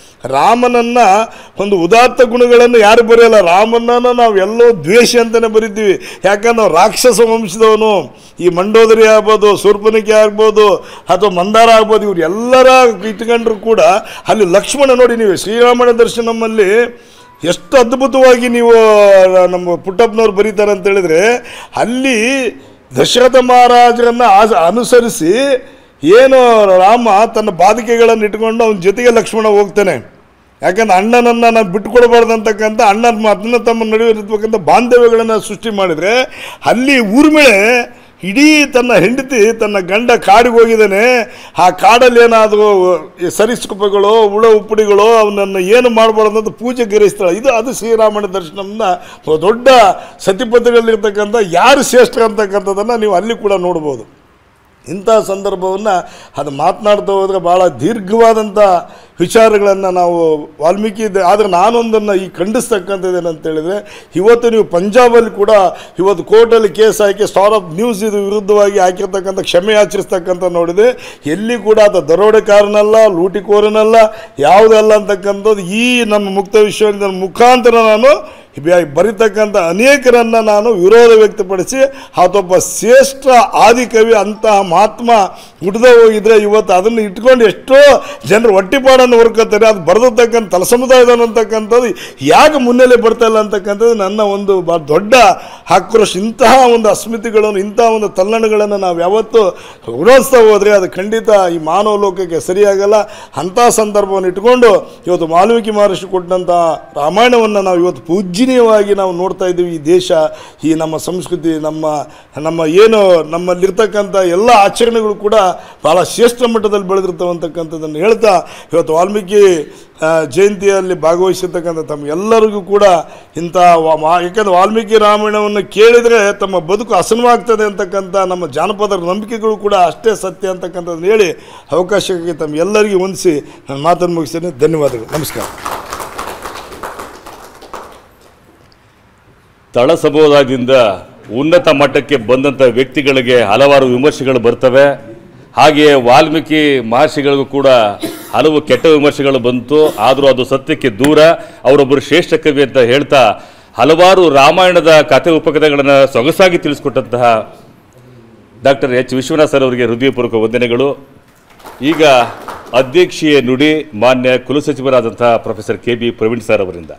ರಾಮನನ್ನ ಒಂದು ಉದಾತ್ತ ಗುಣಗಳನ್ನು ಯಾರು ಬರೆಯಲ್ಲ ರಾಮನನ್ನ ನಾವು ಎಲ್ಲೋ ದ್ವೇಷ ಅಂತಲೇ ಬರಿತೀವಿ ಯಾಕಂದ್ರೆ ನಾವು ರಾಕ್ಷಸ ವಂಶದವನು ಈ ಮಂಡೋದರಿ ಆಗ್ಬೋದು ಶೂರ್ಪನಿಕೆ ಆಗ್ಬೋದು ಅಥವಾ ಮಂದಾರ ಆಗ್ಬೋದು ಇವ್ರು ಎಲ್ಲರ ಇಟ್ಕೊಂಡ್ರು ಕೂಡ ಅಲ್ಲಿ ಲಕ್ಷ್ಮಣ ನೋಡಿ ನೀವು ಶ್ರೀರಾಮನ ದರ್ಶನಮಲ್ಲಿ ಎಷ್ಟು ಅದ್ಭುತವಾಗಿ ನೀವು ನಮ್ಮ ಪುಟ್ಟಪ್ಪನವ್ರು ಬರೀತಾರೆ ಅಂತ ಹೇಳಿದ್ರೆ ಅಲ್ಲಿ ದಶರಥ ಮಹಾರಾಜರನ್ನು ಆಸ ಅನುಸರಿಸಿ ಏನು ರಾಮ ತನ್ನ ಬಾಧಿಕೆಗಳನ್ನು ಇಟ್ಕೊಂಡು ಅವನ ಜೊತೆಗೆ ಲಕ್ಷ್ಮಣ ಹೋಗ್ತಾನೆ ಯಾಕಂದ್ರೆ ಅಣ್ಣನನ್ನು ನಾವು ಬಿಟ್ಕೊಡ್ಬಾರ್ದು ಅಂತಕ್ಕಂಥ ಅಣ್ಣನ ಅಣ್ಣ ತಮ್ಮ ನಡುವೆ ಇರತಕ್ಕಂಥ ಬಾಂಧವ್ಯಗಳನ್ನು ಸೃಷ್ಟಿ ಮಾಡಿದರೆ ಅಲ್ಲಿ ಊರ್ಮಿಳೆ ಇಡೀ ತನ್ನ ಹೆಂಡತಿ ತನ್ನ ಗಂಡ ಕಾಡಿಗೆ ಹೋಗಿದ್ದಾನೆ ಆ ಕಾಡಲ್ಲಿ ಏನಾದರೂ ಸರಿಸ್ಕುಪಗಳು ಹುಳ ಉಪ್ಪುಡಿಗಳು ಅವನನ್ನು ಏನು ಮಾಡಬಾರ್ದು ಅಂತ ಪೂಜೆ ಗರಿಸ್ತಾಳೆ ಇದು ಅದು ಶ್ರೀರಾಮನ ದರ್ಶನಂನ ದೊಡ್ಡ ಸತಿಪತಿಗಳಿರ್ತಕ್ಕಂಥ ಯಾರು ಶ್ರೇಷ್ಠ ಅಂತಕ್ಕಂಥದ್ದನ್ನು ನೀವು ಅಲ್ಲಿ ಕೂಡ ನೋಡ್ಬೋದು ಇಂಥ ಸಂದರ್ಭವನ್ನು ಅದು ಮಾತನಾಡ್ತಾ ಹೋದರೆ ಭಾಳ ದೀರ್ಘವಾದಂಥ ವಿಚಾರಗಳನ್ನು ನಾವು ವಾಲ್ಮೀಕಿ ಇದೆ ಆದರೆ ನಾನೊಂದನ್ನು ಈ ಖಂಡಿಸ್ತಕ್ಕಂಥದ್ದು ಏನಂತ ಹೇಳಿದರೆ ಇವತ್ತು ನೀವು ಪಂಜಾಬಲ್ಲಿ ಕೂಡ ಇವತ್ತು ಕೋರ್ಟಲ್ಲಿ ಕೇಸ್ ಹಾಕಿ ಸ್ಟಾರ್ ಆಫ್ ನ್ಯೂಸ್ ಇದು ವಿರುದ್ಧವಾಗಿ ಹಾಕಿರ್ತಕ್ಕಂಥ ಕ್ಷಮೆ ಯಾಚಿಸ್ತಕ್ಕಂಥ ನೋಡಿದೆ ಎಲ್ಲಿ ಕೂಡ ಆತ ದರೋಡೆಕಾರನಲ್ಲ ಲೂಟಿಕೋರನಲ್ಲ ಯಾವುದಲ್ಲ ಅಂತಕ್ಕಂಥದ್ದು ಈ ನಮ್ಮ ಮುಕ್ತ ವಿಶ್ವವಿದ್ಯಾಲಯ ಮುಖಾಂತರ ನಾನು ಬ್ಯಾ- ಬರಿತಕ್ಕಂಥ ಅನೇಕರನ್ನು ನಾನು ವಿರೋಧ ವ್ಯಕ್ತಪಡಿಸಿ ಆತೊಬ್ಬ ಶ್ರೇಷ್ಠ ಆದಿಕವಿ ಅಂತಹ ಮಹಾತ್ಮ ಹುಟ್ಟಿದ ಹೋಗಿದ್ರೆ ಇವತ್ತು ಅದನ್ನು ಇಟ್ಕೊಂಡು ಎಷ್ಟೋ ಜನರು ಹೊಟ್ಟಿಪಾಡನ್ನು ಹೊರ್ಕೋತಾರೆ ಅದು ಬರೆದಿರ್ತಕ್ಕಂಥ ತಲ ಸಮುದಾಯದವನು ಅಂತಕ್ಕಂಥದ್ದು ಯಾಕೆ ಮುನ್ನೆಲೆ ಬರ್ತಾ ಇಲ್ಲ ಅಂತಕ್ಕಂಥದ್ದು ನನ್ನ ಒಂದು ಬ ದೊಡ್ಡ ಆಕ್ರೋಶ ಇಂತಹ ಒಂದು ಅಸ್ಮಿತೆಗಳನ್ನು ಇಂತಹ ಒಂದು ತಲ್ಲಣಗಳನ್ನು ನಾವು ಯಾವತ್ತೂ ವಿರೋಧಿಸ್ತಾ ಹೋದರೆ ಅದು ಖಂಡಿತ ಈ ಮಾನವ ಲೋಕಕ್ಕೆ ಸರಿಯಾಗಲ್ಲ ಅಂಥ ಸಂದರ್ಭವನ್ನು ಇಟ್ಕೊಂಡು ಇವತ್ತು ವಾಲ್ಮೀಕಿ ಮಹರ್ಷಿ ಕೊಟ್ಟಂಥ ರಾಮಾಯಣವನ್ನು ನಾವು ಇವತ್ತು ಪೂಜ್ಯನೀಯವಾಗಿ ನಾವು ನೋಡ್ತಾ ಇದ್ದೀವಿ ಈ ದೇಶ ಈ ನಮ್ಮ ಸಂಸ್ಕೃತಿ ನಮ್ಮ ನಮ್ಮ ಏನು ನಮ್ಮಲ್ಲಿರ್ತಕ್ಕಂಥ ಎಲ್ಲ ಆಚರಣೆಗಳು ಕೂಡ ಭಾಳ ಶ್ರೇಷ್ಠ ಮಟ್ಟದಲ್ಲಿ ಬೆಳೆದಿರ್ತವಂತಕ್ಕಂಥದ್ದನ್ನು ಹೇಳ್ತಾ ಇವತ್ತು ವಾಲ್ಮೀಕಿ ಆ, ಜಯಂತಿಯಲ್ಲಿ ಭಾಗವಹಿಸಿರ್ತಕ್ಕಂಥ ತಮಗೆಲ್ಲರಿಗೂ ಕೂಡ ಇಂಥ ವಾ- ಮಾ- ಯಾಕಂದ್ರೆ ವಾಲ್ಮೀಕಿ ರಾಮಾಯಣವನ್ನು ಕೇಳಿದರೆ ತಮ್ಮ ಬದುಕು ಹಸನವಾಗ್ತದೆ ಅಂತಕ್ಕಂಥ ನಮ್ಮ ಜಾನಪದ ನಂಬಿಕೆಗಳು ಕೂಡ ಅಷ್ಟೇ ಸತ್ಯ ಅಂತಕ್ಕಂಥದ್ದನ್ನು ಹೇಳಿ ಅವಕಾಶಕ್ಕೆ ತಮ್ಮೆಲ್ಲರಿಗೂ ಹೊಂದಿಸಿ ನಾನು ಮಾತನ್ನು ಮುಗಿಸ್ತೇನೆ ಧನ್ಯವಾದಗಳು ನಮಸ್ಕಾರ ತಳ ಸಮುದಾಯದಿಂದ ಉನ್ನತ ಮಟ್ಟಕ್ಕೆ ಬಂದಂಥ ವ್ಯಕ್ತಿಗಳಿಗೆ ಹಲವಾರು ವಿಮರ್ಶೆಗಳು ಬರ್ತವೆ ಹಾಗೆಯೇ ವಾಲ್ಮೀಕಿ ಮಹರ್ಷಿಗಳಿಗೂ ಕೂಡ ಹಲವು ಕೆಟ್ಟ ವಿಮರ್ಶೆಗಳು ಬಂತು ಆದರೂ ಅದು ಸತ್ಯಕ್ಕೆ ದೂರ ಅವರೊಬ್ಬರು ಶ್ರೇಷ್ಠ ಕವಿ ಅಂತ ಹೇಳ್ತಾ ಹಲವಾರು ರಾಮಾಯಣದ ಕಥೆ ಉಪಕಥೆಗಳನ್ನು ಸೊಗಸಾಗಿ ತಿಳಿಸ್ಕೊಟ್ಟಂತಹ ಡಾಕ್ಟರ್ ಎಚ್ ವಿಶ್ವನಾಥ್ ಸರ್ ಅವರಿಗೆ ಹೃದಯಪೂರ್ವಕ ವಂದನೆಗಳು ಈಗ ಅಧ್ಯಕ್ಷೀಯ ನುಡಿ ಮಾನ್ಯ ಕುಲಸಚಿವರಾದಂತಹ professor K B Praveen sir ಅವರಿಂದ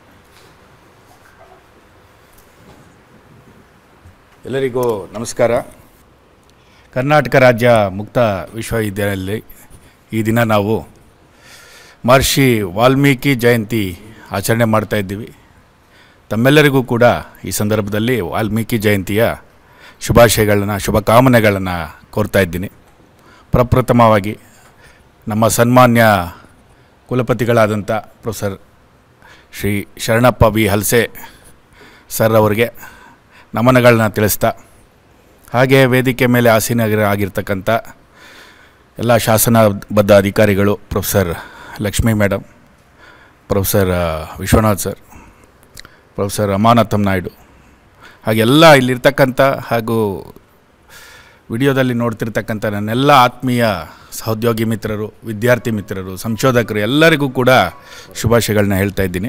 ಎಲ್ಲರಿಗೂ ನಮಸ್ಕಾರ ಕರ್ನಾಟಕ ರಾಜ್ಯ ಮುಕ್ತ ವಿಶ್ವವಿದ್ಯಾಲಯದಲ್ಲಿ ಈ ದಿನ ನಾವು ಮಹರ್ಷಿ ವಾಲ್ಮೀಕಿ ಜಯಂತಿ ಆಚರಣೆ ಮಾಡ್ತಾ ಇದ್ದೀವಿ ತಮ್ಮೆಲ್ಲರಿಗೂ ಕೂಡ ಈ ಸಂದರ್ಭದಲ್ಲಿ ವಾಲ್ಮೀಕಿ ಜಯಂತಿಯ ಶುಭಾಶಯಗಳನ್ನು ಶುಭಕಾಮನೆಗಳನ್ನು ಕೋರ್ತಾ ಇದ್ದೀನಿ ಪ್ರಪ್ರಥಮವಾಗಿ ನಮ್ಮ ಸನ್ಮಾನ್ಯ ಕುಲಪತಿಗಳಾದಂಥ professor Shri Sharanappa V Halse sir ಅವರಿಗೆ ನಮನಗಳನ್ನ ತಿಳಿಸ್ತಾ ಹಾಗೆ ವೇದಿಕೆ ಮೇಲೆ ಆಸೀನಗಿರ ಆಗಿರ್ತಕ್ಕಂಥ ಎಲ್ಲ ಶಾಸನಬದ್ಧ ಅಧಿಕಾರಿಗಳು ಪ್ರೊಫೆಸರ್ ಲಕ್ಷ್ಮೀ ಮೇಡಮ್ ಪ್ರೊಫೆಸರ್ ಆ, ವಿಶ್ವನಾಥ್ ಸರ್ ಪ್ರೊಫೆಸರ್ ರಮಾನಾಥಂ ನಾಯ್ಡು ಹಾಗೆಲ್ಲ ಇಲ್ಲಿರ್ತಕ್ಕಂಥ ಹಾಗೂ ವಿಡಿಯೋದಲ್ಲಿ ನೋಡ್ತಿರ್ತಕ್ಕಂಥ ನನ್ನೆಲ್ಲ ಆತ್ಮೀಯ ಸಹೋದ್ಯೋಗಿ ಮಿತ್ರರು ವಿದ್ಯಾರ್ಥಿ ಮಿತ್ರರು ಸಂಶೋಧಕರು ಎಲ್ಲರಿಗೂ ಕೂಡ ಶುಭಾಶಯಗಳನ್ನ ಹೇಳ್ತಾ ಇದ್ದೀನಿ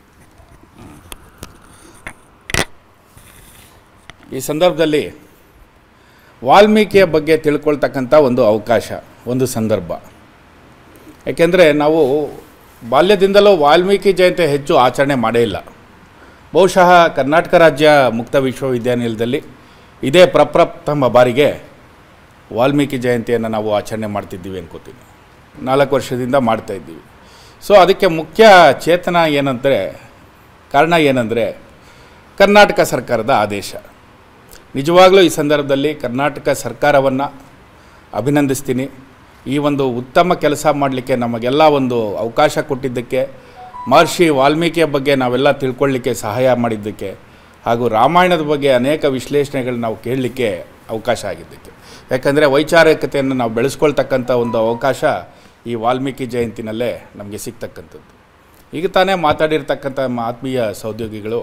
ಈ ಸಂದರ್ಭದಲ್ಲಿ ವಾಲ್ಮೀಕಿಯ ಬಗ್ಗೆ ತಿಳ್ಕೊಳ್ತಕ್ಕಂಥ ಒಂದು ಅವಕಾಶ ಒಂದು ಸಂದರ್ಭ ಯಾಕೆಂದರೆ ನಾವು ಬಾಲ್ಯದಿಂದಲೂ ವಾಲ್ಮೀಕಿ ಜಯಂತಿ ಹೆಚ್ಚು ಆಚರಣೆ ಮಾಡೇ ಇಲ್ಲ ಬಹುಶಃ ಕರ್ನಾಟಕ ರಾಜ್ಯ ಮುಕ್ತ ವಿಶ್ವವಿದ್ಯಾನಿಲಯದಲ್ಲಿ ಇದೇ ಪ್ರಪ್ರಥಮ ಬಾರಿಗೆ ವಾಲ್ಮೀಕಿ ಜಯಂತಿಯನ್ನು ನಾವು ಆಚರಣೆ ಮಾಡ್ತಿದ್ದೀವಿ ಅನ್ಕೋತೀನಿ ನಾಲ್ಕು ವರ್ಷದಿಂದ ಮಾಡ್ತಾ ಇದ್ದೀವಿ ಸೊ ಅದಕ್ಕೆ ಮುಖ್ಯ ಚೇತನ ಏನಂದರೆ ಕಾರಣ ಏನಂದರೆ ಕರ್ನಾಟಕ ಸರ್ಕಾರದ ಆದೇಶ ನಿಜವಾಗಲೂ ಈ ಸಂದರ್ಭದಲ್ಲಿ ಕರ್ನಾಟಕ ಸರ್ಕಾರವನ್ನು ಅಭಿನಂದಿಸ್ತೀನಿ ಈ ಒಂದು ಉತ್ತಮ ಕೆಲಸ ಮಾಡಲಿಕ್ಕೆ ನಮಗೆಲ್ಲ ಒಂದು ಅವಕಾಶ ಕೊಟ್ಟಿದ್ದಕ್ಕೆ ಮಹರ್ಷಿ ವಾಲ್ಮೀಕಿಯ ಬಗ್ಗೆ ನಾವೆಲ್ಲ ತಿಳ್ಕೊಳ್ಳಿಕ್ಕೆ ಸಹಾಯ ಮಾಡಿದ್ದಕ್ಕೆ ಹಾಗೂ ರಾಮಾಯಣದ ಬಗ್ಗೆ ಅನೇಕ ವಿಶ್ಲೇಷಣೆಗಳು ನಾವು ಕೇಳಲಿಕ್ಕೆ ಅವಕಾಶ ಆಗಿದ್ದಕ್ಕೆ ಯಾಕಂದರೆ ವೈಚಾರಿಕತೆಯನ್ನು ನಾವು ಬೆಳೆಸ್ಕೊಳ್ತಕ್ಕಂಥ ಒಂದು ಅವಕಾಶ ಈ ವಾಲ್ಮೀಕಿ ಜಯಂತಿನಲ್ಲೇ ನಮಗೆ ಸಿಗ್ತಕ್ಕಂಥದ್ದು ಈಗ ತಾನೇ ಮಾತಾಡಿರ್ತಕ್ಕಂಥ ನಮ್ಮ ಆತ್ಮೀಯ ಸಹೋದ್ಯೋಗಿಗಳು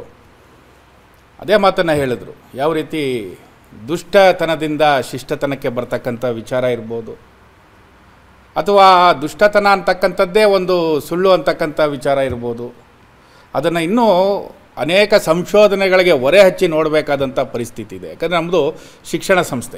ಅದೇ ಮಾತನ್ನು ಹೇಳಿದ್ರು ಯಾವ ರೀತಿ ದುಷ್ಟತನದಿಂದ ಶಿಷ್ಟತನಕ್ಕೆ ಬರ್ತಕ್ಕಂಥ ವಿಚಾರ ಇರ್ಬೋದು ಅಥವಾ ಆ ದುಷ್ಟತನ ಅಂತಕ್ಕಂಥದ್ದೇ ಒಂದು ಸುಳ್ಳು ಅಂತಕ್ಕಂಥ ವಿಚಾರ ಇರ್ಬೋದು ಅದನ್ನು ಇನ್ನೂ ಅನೇಕ ಸಂಶೋಧನೆಗಳಿಗೆ ಹೊರೆ ಹಚ್ಚಿ ನೋಡಬೇಕಾದಂಥ ಪರಿಸ್ಥಿತಿ ಇದೆ ಯಾಕಂದರೆ ನಮ್ಮದು ಶಿಕ್ಷಣ ಸಂಸ್ಥೆ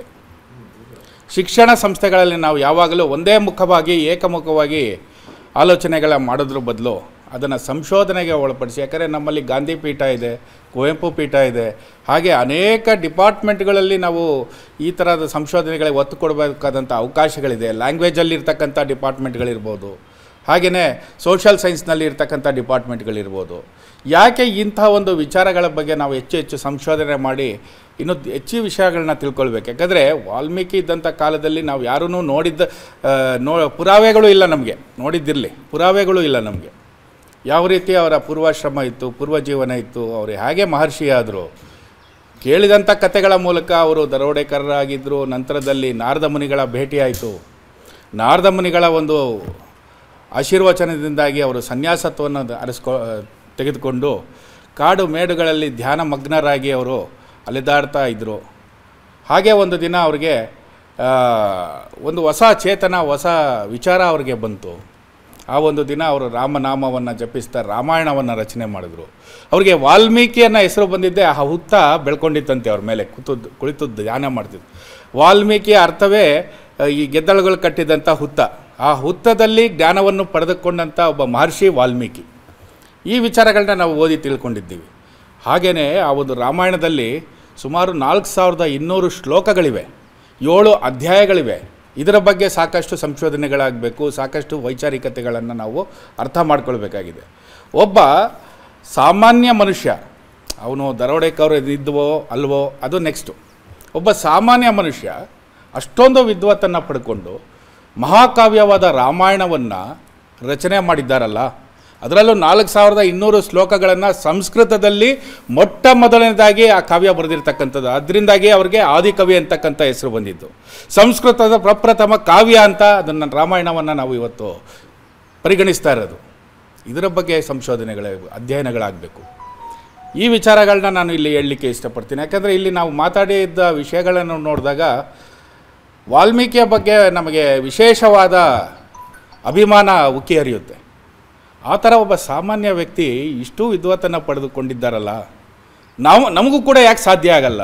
ಶಿಕ್ಷಣ ಸಂಸ್ಥೆಗಳಲ್ಲಿ ನಾವು ಯಾವಾಗಲೂ ಒಂದೇ ಮುಖವಾಗಿ ಏಕಮುಖವಾಗಿ ಆಲೋಚನೆಗಳ ಮಾಡೋದ್ರ ಬದಲು ಅದನ್ನು ಸಂಶೋಧನೆಗೆ ಒಳಪಡಿಸಿ ಯಾಕಂದರೆ ನಮ್ಮಲ್ಲಿ ಗಾಂಧಿ ಪೀಠ ಇದೆ ಕುವೆಂಪು ಪೀಠ ಇದೆ ಹಾಗೆ ಅನೇಕ ಡಿಪಾರ್ಟ್ಮೆಂಟ್ಗಳಲ್ಲಿ ನಾವು ಈ ಥರದ ಸಂಶೋಧನೆಗಳಿಗೆ ಒತ್ತು ಕೊಡಬೇಕಾದಂಥ ಅವಕಾಶಗಳಿದೆ ಲ್ಯಾಂಗ್ವೇಜಲ್ಲಿ ಇರ್ತಕ್ಕಂಥ ಡಿಪಾರ್ಟ್ಮೆಂಟ್ಗಳಿರ್ಬೋದು ಹಾಗೆಯೇ ಸೋಷಿಯಲ್ ಸೈನ್ಸ್ನಲ್ಲಿ ಇರ್ತಕ್ಕಂಥ ಡಿಪಾರ್ಟ್ಮೆಂಟ್ಗಳಿರ್ಬೋದು ಯಾಕೆ ಇಂಥ ಒಂದು ವಿಚಾರಗಳ ಬಗ್ಗೆ ನಾವು ಹೆಚ್ಚು ಹೆಚ್ಚು ಸಂಶೋಧನೆ ಮಾಡಿ ಇನ್ನೂ ಹೆಚ್ಚು ವಿಷಯಗಳನ್ನ ತಿಳ್ಕೊಳ್ಬೇಕು ಯಾಕಂದರೆ ವಾಲ್ಮೀಕಿ ಇದ್ದಂಥ ಕಾಲದಲ್ಲಿ ನಾವು ಯಾರೂ ನೋಡಿದ್ದ ಆ, ನೋ ಪುರಾವೆಗಳು ಇಲ್ಲ ನಮಗೆ ನೋಡಿದ್ದಿರಲಿ ಪುರಾವೆಗಳು ಇಲ್ಲ ನಮಗೆ ಯಾವ ರೀತಿ ಅವರ ಪೂರ್ವಾಶ್ರಮ ಇತ್ತು ಪೂರ್ವ ಜೀವನ ಇತ್ತು ಅವರು ಹೇಗೆ ಮಹರ್ಷಿ ಆದರು ಕೇಳಿದಂಥ ಕಥೆಗಳ ಮೂಲಕ ಅವರು ದರೋಡೆಕರರಾಗಿದ್ದರು ನಂತರದಲ್ಲಿ ನಾರದ ಮುನಿಗಳ ಭೇಟಿಯಾಯಿತು ನಾರದ ಮುನಿಗಳ ಒಂದು ಆಶೀರ್ವಚನದಿಂದಾಗಿ ಅವರು ಸನ್ಯಾಸತ್ವವನ್ನು ಅರಸ್ಕೊ ತೆಗೆದುಕೊಂಡು ಕಾಡು ಮೇಡುಗಳಲ್ಲಿ ಧ್ಯಾನ ಮಗ್ನರಾಗಿ ಅವರು ಅಲೆದಾಡ್ತಾ ಇದ್ದರು ಹಾಗೆ ಒಂದು ದಿನ ಅವ್ರಿಗೆ ಆ, ಒಂದು ಹೊಸ ಚೇತನ ಹೊಸ ವಿಚಾರ ಅವ್ರಿಗೆ ಬಂತು ಆ ಒಂದು ದಿನ ಅವರು ರಾಮನಾಮವನ್ನು ಜಪಿಸ್ತಾ ರಾಮಾಯಣವನ್ನು ರಚನೆ ಮಾಡಿದ್ರು ಅವ್ರಿಗೆ ವಾಲ್ಮೀಕಿಯನ್ನು ಹೆಸರು ಬಂದಿದ್ದೆ ಆ ಹುತ್ತ ಬೆಳ್ಕೊಂಡಿತ್ತಂತೆ ಅವ್ರ ಮೇಲೆ ಕೂತದ್ದು ಕುಳಿತು ಧ್ಯಾನ ಮಾಡ್ತಿದ್ದು ವಾಲ್ಮೀಕಿಯ ಅರ್ಥವೇ ಆ, ಈ ಗೆದ್ದಳುಗಳು ಕಟ್ಟಿದಂಥ ಹುತ್ತ ಆ ಹುತ್ತದಲ್ಲಿ ಜ್ಞಾನವನ್ನು ಪಡೆದುಕೊಂಡಂಥ ಒಬ್ಬ ಮಹರ್ಷಿ ವಾಲ್ಮೀಕಿ ಈ ವಿಚಾರಗಳನ್ನ ನಾವು ಓದಿ ತಿಳ್ಕೊಂಡಿದ್ದೀವಿ ಹಾಗೆಯೇ ಆ ಒಂದು ರಾಮಾಯಣದಲ್ಲಿ ಸುಮಾರು ನಾಲ್ಕು ಸಾವಿರದ ಇನ್ನೂರು ಶ್ಲೋಕಗಳಿವೆ ಏಳು ಅಧ್ಯಾಯಗಳಿವೆ ಇದರ ಬಗ್ಗೆ ಸಾಕಷ್ಟು ಸಂಶೋಧನೆಗಳಾಗಬೇಕು ಸಾಕಷ್ಟು ವೈಚಾರಿಕತೆಗಳನ್ನು ನಾವು ಅರ್ಥ ಮಾಡ್ಕೊಳ್ಬೇಕಾಗಿದೆ ಒಬ್ಬ ಸಾಮಾನ್ಯ ಮನುಷ್ಯ ಅವನು ದರೋಡೆಕವರು ಇದ್ವೋ ಅಲ್ವೋ ಅದು ನೆಕ್ಸ್ಟು ಒಬ್ಬ ಸಾಮಾನ್ಯ ಮನುಷ್ಯ ಅಷ್ಟೊಂದು ವಿದ್ವತ್ತನ್ನು ಪಡ್ಕೊಂಡು ಮಹಾಕಾವ್ಯವಾದ ರಾಮಾಯಣವನ್ನು ರಚನೆ ಮಾಡಿದ್ದಾರಲ್ಲ ಅದರಲ್ಲೂ ನಾಲ್ಕು ಸಾವಿರದ ಇನ್ನೂರು ಶ್ಲೋಕಗಳನ್ನು ಸಂಸ್ಕೃತದಲ್ಲಿ ಮೊಟ್ಟ ಮೊದಲನೇದಾಗಿ ಆ ಕಾವ್ಯ ಬರೆದಿರ್ತಕ್ಕಂಥದ್ದು ಅದರಿಂದಾಗಿ ಅವರಿಗೆ ಆದಿಕವಿ ಅಂತಕ್ಕಂಥ ಹೆಸರು ಬಂದಿದ್ದು ಸಂಸ್ಕೃತದ ಪ್ರಪ್ರಥಮ ಕಾವ್ಯ ಅಂತ ಅದನ್ನು ರಾಮಾಯಣವನ್ನು ನಾವು ಇವತ್ತು ಪರಿಗಣಿಸ್ತಾ ಇರೋದು ಇದರ ಬಗ್ಗೆ ಸಂಶೋಧನೆಗಳ ಅಧ್ಯಯನಗಳಾಗಬೇಕು ಈ ವಿಚಾರಗಳನ್ನ ನಾನು ಇಲ್ಲಿ ಹೇಳಲಿಕ್ಕೆ ಇಷ್ಟಪಡ್ತೀನಿ ಯಾಕಂದರೆ ಇಲ್ಲಿ ನಾವು ಮಾತಾಡಿದ್ದ ವಿಷಯಗಳನ್ನು ನೋಡಿದಾಗ ವಾಲ್ಮೀಕಿಯ ಬಗ್ಗೆ ನಮಗೆ ವಿಶೇಷವಾದ ಅಭಿಮಾನ ಉಕ್ಕಿ ಹರಿಯುತ್ತೆ ಆ ಥರ ಒಬ್ಬ ಸಾಮಾನ್ಯ ವ್ಯಕ್ತಿ ಇಷ್ಟು ವಿದ್ವತ್ತನ್ನು ಪಡೆದುಕೊಂಡಿದ್ದಾರಲ್ಲ ನಾವು ನಮಗೂ ಕೂಡ ಯಾಕೆ ಸಾಧ್ಯ ಆಗಲ್ಲ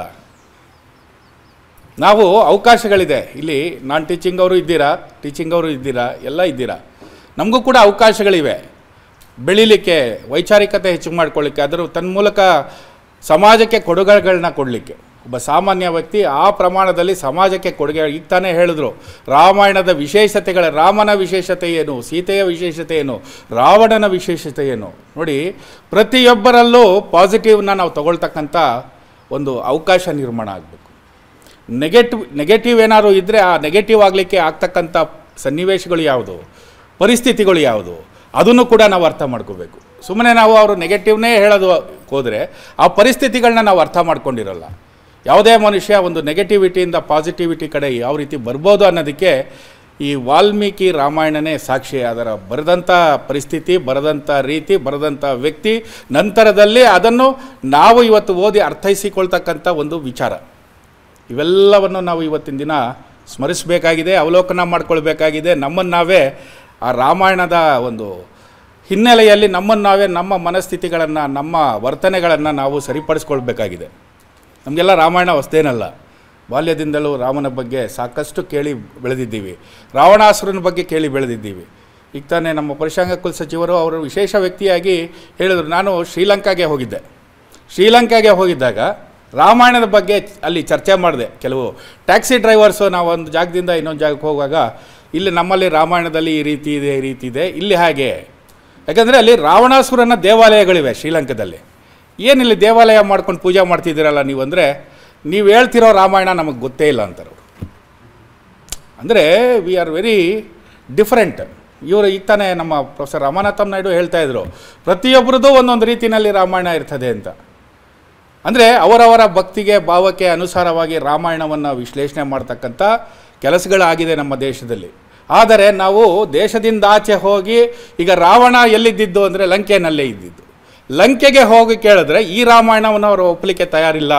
ನಾವು ಅವಕಾಶಗಳಿದೆ ಇಲ್ಲಿ ನಾನ್ ಟೀಚಿಂಗ್ ಅವರು ಇದ್ದೀರಾ ಟೀಚಿಂಗ್ ಅವರು ಇದ್ದೀರಾ ಎಲ್ಲ ಇದ್ದೀರಾ ನಮಗೂ ಕೂಡ ಅವಕಾಶಗಳಿವೆ ಬೆಳೀಲಿಕ್ಕೆ ವೈಚಾರಿಕತೆ ಹೆಚ್ಚು ಮಾಡ್ಕೊಳ್ಳಿಕ್ಕೆ ಅದರ ತನ್ಮೂಲಕ ಸಮಾಜಕ್ಕೆ ಕೊಡುಗೆಗಳನ್ನ ಕೊಡಲಿಕ್ಕೆ ಒಬ್ಬ ಸಾಮಾನ್ಯ ವ್ಯಕ್ತಿ ಆ ಪ್ರಮಾಣದಲ್ಲಿ ಸಮಾಜಕ್ಕೆ ಕೊಡುಗೆ ಈಗ ತಾನೇ ಹೇಳಿದ್ರು ರಾಮಾಯಣದ ವಿಶೇಷತೆಗಳ ರಾಮನ ವಿಶೇಷತೆ ಏನು ಸೀತೆಯ ವಿಶೇಷತೆ ಏನು ರಾವಣನ ವಿಶೇಷತೆ ಏನು ನೋಡಿ ಪ್ರತಿಯೊಬ್ಬರಲ್ಲೂ ಪಾಸಿಟಿವ್ನ ನಾವು ತಗೊಳ್ತಕ್ಕಂಥ ಒಂದು ಅವಕಾಶ ನಿರ್ಮಾಣ ಆಗಬೇಕು ನೆಗೆಟಿವ್ ನೆಗೆಟಿವ್ ಏನಾದ್ರು ಇದ್ದರೆ ಆ ನೆಗೆಟಿವ್ ಆಗಲಿಕ್ಕೆ ಆಗ್ತಕ್ಕಂಥ ಸನ್ನಿವೇಶಗಳು ಯಾವುದು ಪರಿಸ್ಥಿತಿಗಳು ಯಾವುದು ಅದನ್ನು ಕೂಡ ನಾವು ಅರ್ಥ ಮಾಡ್ಕೋಬೇಕು ಸುಮ್ಮನೆ ನಾವು ಅವರು ನೆಗೆಟಿವ್ನೇ ಹೇಳೋದು ಹೋದರೆ ಆ ಪರಿಸ್ಥಿತಿಗಳನ್ನ ನಾವು ಅರ್ಥ ಮಾಡ್ಕೊಂಡಿರಲ್ಲ ಯಾವುದೇ ಮನುಷ್ಯ ಒಂದು ನೆಗೆಟಿವಿಟಿಯಿಂದ ಪಾಸಿಟಿವಿಟಿ ಕಡೆ ಯಾವ ರೀತಿ ಬರ್ಬೋದು ಅನ್ನೋದಕ್ಕೆ ಈ ವಾಲ್ಮೀಕಿ ರಾಮಾಯಣನೇ ಸಾಕ್ಷಿ ಅದರ ಬರೆದಂಥ ಪರಿಸ್ಥಿತಿ ಬರೆದಂಥ ರೀತಿ ಬರೆದಂಥ ವ್ಯಕ್ತಿ ನಂತರದಲ್ಲಿ ಅದನ್ನು ನಾವು ಇವತ್ತು ಓದಿ ಅರ್ಥೈಸಿಕೊಳ್ತಕ್ಕಂಥ ಒಂದು ವಿಚಾರ ಇವೆಲ್ಲವನ್ನು ನಾವು ಇವತ್ತಿನ ದಿನ ಸ್ಮರಿಸಬೇಕಾಗಿದೆ ಅವಲೋಕನ ಮಾಡ್ಕೊಳ್ಬೇಕಾಗಿದೆ ನಮ್ಮನ್ನು ನಾವೇ ಆ ರಾಮಾಯಣದ ಒಂದು ಹಿನ್ನೆಲೆಯಲ್ಲಿ ನಮ್ಮನ್ನು ನಾವೇ ನಮ್ಮ ಮನಸ್ಥಿತಿಗಳನ್ನು ನಮ್ಮ ವರ್ತನೆಗಳನ್ನು ನಾವು ಸರಿಪಡಿಸ್ಕೊಳ್ಬೇಕಾಗಿದೆ ನಮಗೆಲ್ಲ ರಾಮಾಯಣ ಹೊಸದೇನಲ್ಲ ಬಾಲ್ಯದಿಂದಲೂ ರಾಮನ ಬಗ್ಗೆ ಸಾಕಷ್ಟು ಕೇಳಿ ಬೆಳೆದಿದ್ದೀವಿ ರಾವಣಾಸುರನ ಬಗ್ಗೆ ಕೇಳಿ ಬೆಳೆದಿದ್ದೀವಿ ಈಗ ತಾನೇ ನಮ್ಮ ಪರಿಶಾಂಗ ಕುಲ ಸಚಿವರು ಅವರು ವಿಶೇಷ ವ್ಯಕ್ತಿಯಾಗಿ ಹೇಳಿದರು ನಾನು ಶ್ರೀಲಂಕಾಗೆ ಹೋಗಿದ್ದೆ ಶ್ರೀಲಂಕಾಗೆ ಹೋಗಿದ್ದಾಗ ರಾಮಾಯಣದ ಬಗ್ಗೆ ಅಲ್ಲಿ ಚರ್ಚೆ ಮಾಡಿದೆ ಕೆಲವು ಟ್ಯಾಕ್ಸಿ ಡ್ರೈವರ್ಸು ನಾವು ಒಂದು ಜಾಗದಿಂದ ಇನ್ನೊಂದು ಜಾಗಕ್ಕೆ ಹೋಗುವಾಗ ಇಲ್ಲಿ ನಮ್ಮಲ್ಲಿ ರಾಮಾಯಣದಲ್ಲಿ ಈ ರೀತಿ ಇದೆ ಈ ರೀತಿ ಇದೆ ಇಲ್ಲಿ ಹಾಗೆ ಯಾಕಂದರೆ ಅಲ್ಲಿ ರಾವಣಾಸುರನ ದೇವಾಲಯಗಳಿವೆ ಶ್ರೀಲಂಕಾದಲ್ಲಿ ಏನಿಲ್ಲಿ ದೇವಾಲಯ ಮಾಡ್ಕೊಂಡು ಪೂಜೆ ಮಾಡ್ತಿದ್ದೀರಲ್ಲ ನೀವು ಅಂದರೆ ನೀವು ಹೇಳ್ತಿರೋ ರಾಮಾಯಣ ನಮಗೆ ಗೊತ್ತೇ ಇಲ್ಲ ಅಂತಾರೆ ಅವರು ಅಂದರೆ ವಿ ಆರ್ ವೆರಿ ಡಿಫ್ರೆಂಟ್ ಇವರು ಈಗ ತಾನೇ ನಮ್ಮ ಪ್ರೊಫೆಸರ್ ರಾಮನಾಥಂ ನಾಯ್ಡು ಹೇಳ್ತಾ ಇದ್ರು ಪ್ರತಿಯೊಬ್ಬರದ್ದು ಒಂದೊಂದು ರೀತಿಯಲ್ಲಿ ರಾಮಾಯಣ ಇರ್ತದೆ ಅಂತ ಅಂದರೆ ಅವರವರ ಭಕ್ತಿಗೆ ಭಾವಕ್ಕೆ ಅನುಸಾರವಾಗಿ ರಾಮಾಯಣವನ್ನು ವಿಶ್ಲೇಷಣೆ ಮಾಡ್ತಕ್ಕಂಥ ಕೆಲಸಗಳಾಗಿದೆ ನಮ್ಮ ದೇಶದಲ್ಲಿ ಆದರೆ ನಾವು ದೇಶದಿಂದ ಆಚೆ ಹೋಗಿ ಈಗ ರಾವಣ ಎಲ್ಲಿದ್ದಿದ್ದು ಅಂದರೆ ಲಂಕೆನಲ್ಲೇ ಇದ್ದಿದ್ದು ಲಂಕೆಗೆ ಹೋಗಿ ಕೇಳಿದ್ರೆ ಈ ರಾಮಾಯಣವನ್ನು ಅವರು ಒಪ್ಪಲಿಕ್ಕೆ ತಯಾರಿಲ್ಲ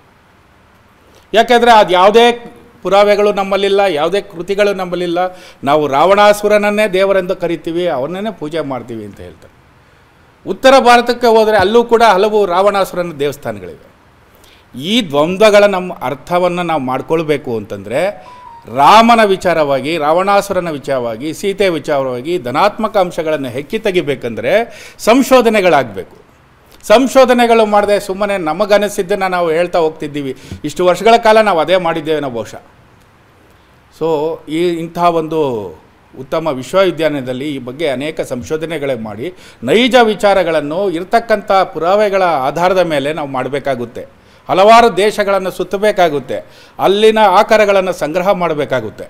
ಯಾಕೆಂದರೆ ಅದು ಯಾವುದೇ ಪುರಾವೆಗಳು ನಮ್ಮಲ್ಲಿಲ್ಲ ಯಾವುದೇ ಕೃತಿಗಳು ನಮ್ಮಲ್ಲಿಲ್ಲ ನಾವು ರಾವಣಾಸುರನನ್ನೇ ದೇವರೆಂದು ಕರಿತೀವಿ ಅವನನ್ನೇ ಪೂಜೆ ಮಾಡ್ತೀವಿ ಅಂತ ಹೇಳ್ತಾರೆ ಉತ್ತರ ಭಾರತಕ್ಕೆ ಹೋದರೆ ಅಲ್ಲೂ ಕೂಡ ಹಲವು ರಾವಣಾಸುರನ ದೇವಸ್ಥಾನಗಳಿವೆ ಈ ದ್ವಂದ್ವಗಳ ನಮ್ಮ ಅರ್ಥವನ್ನು ನಾವು ಮಾಡ್ಕೊಳ್ಬೇಕು ಅಂತಂದರೆ ರಾಮನ ವಿಚಾರವಾಗಿ ರಾವಣಾಸುರನ ವಿಚಾರವಾಗಿ ಸೀತೆ ವಿಚಾರವಾಗಿ ಧನಾತ್ಮಕ ಅಂಶಗಳನ್ನು ಹೆಕ್ಕಿ ತೆಗಿಬೇಕಂದ್ರೆ ಸಂಶೋಧನೆಗಳಾಗಬೇಕು ಸಂಶೋಧನೆಗಳು ಮಾಡದೆ ಸುಮ್ಮನೆ ನಮಗನಿಸಿದ್ದನ್ನು ನಾವು ಹೇಳ್ತಾ ಹೋಗ್ತಿದ್ದೀವಿ ಇಷ್ಟು ವರ್ಷಗಳ ಕಾಲ ನಾವು ಅದೇ ಮಾಡಿದ್ದೇವೆ ನಾವು ಬಹುಶಃ ಸೊ ಈ ಇಂತಹ ಒಂದು ಉತ್ತಮ ವಿಶ್ವವಿದ್ಯಾಲಯದಲ್ಲಿ ಈ ಬಗ್ಗೆ ಅನೇಕ ಸಂಶೋಧನೆಗಳೇ ಮಾಡಿ ನೈಜ ವಿಚಾರಗಳನ್ನು ಇರ್ತಕ್ಕಂಥ ಪುರಾವೆಗಳ ಆಧಾರದ ಮೇಲೆ ನಾವು ಮಾಡಬೇಕಾಗುತ್ತೆ ಹಲವಾರು ದೇಶಗಳನ್ನು ಸುತ್ತಬೇಕಾಗುತ್ತೆ ಅಲ್ಲಿನ ಆಕಾರಗಳನ್ನು ಸಂಗ್ರಹ ಮಾಡಬೇಕಾಗುತ್ತೆ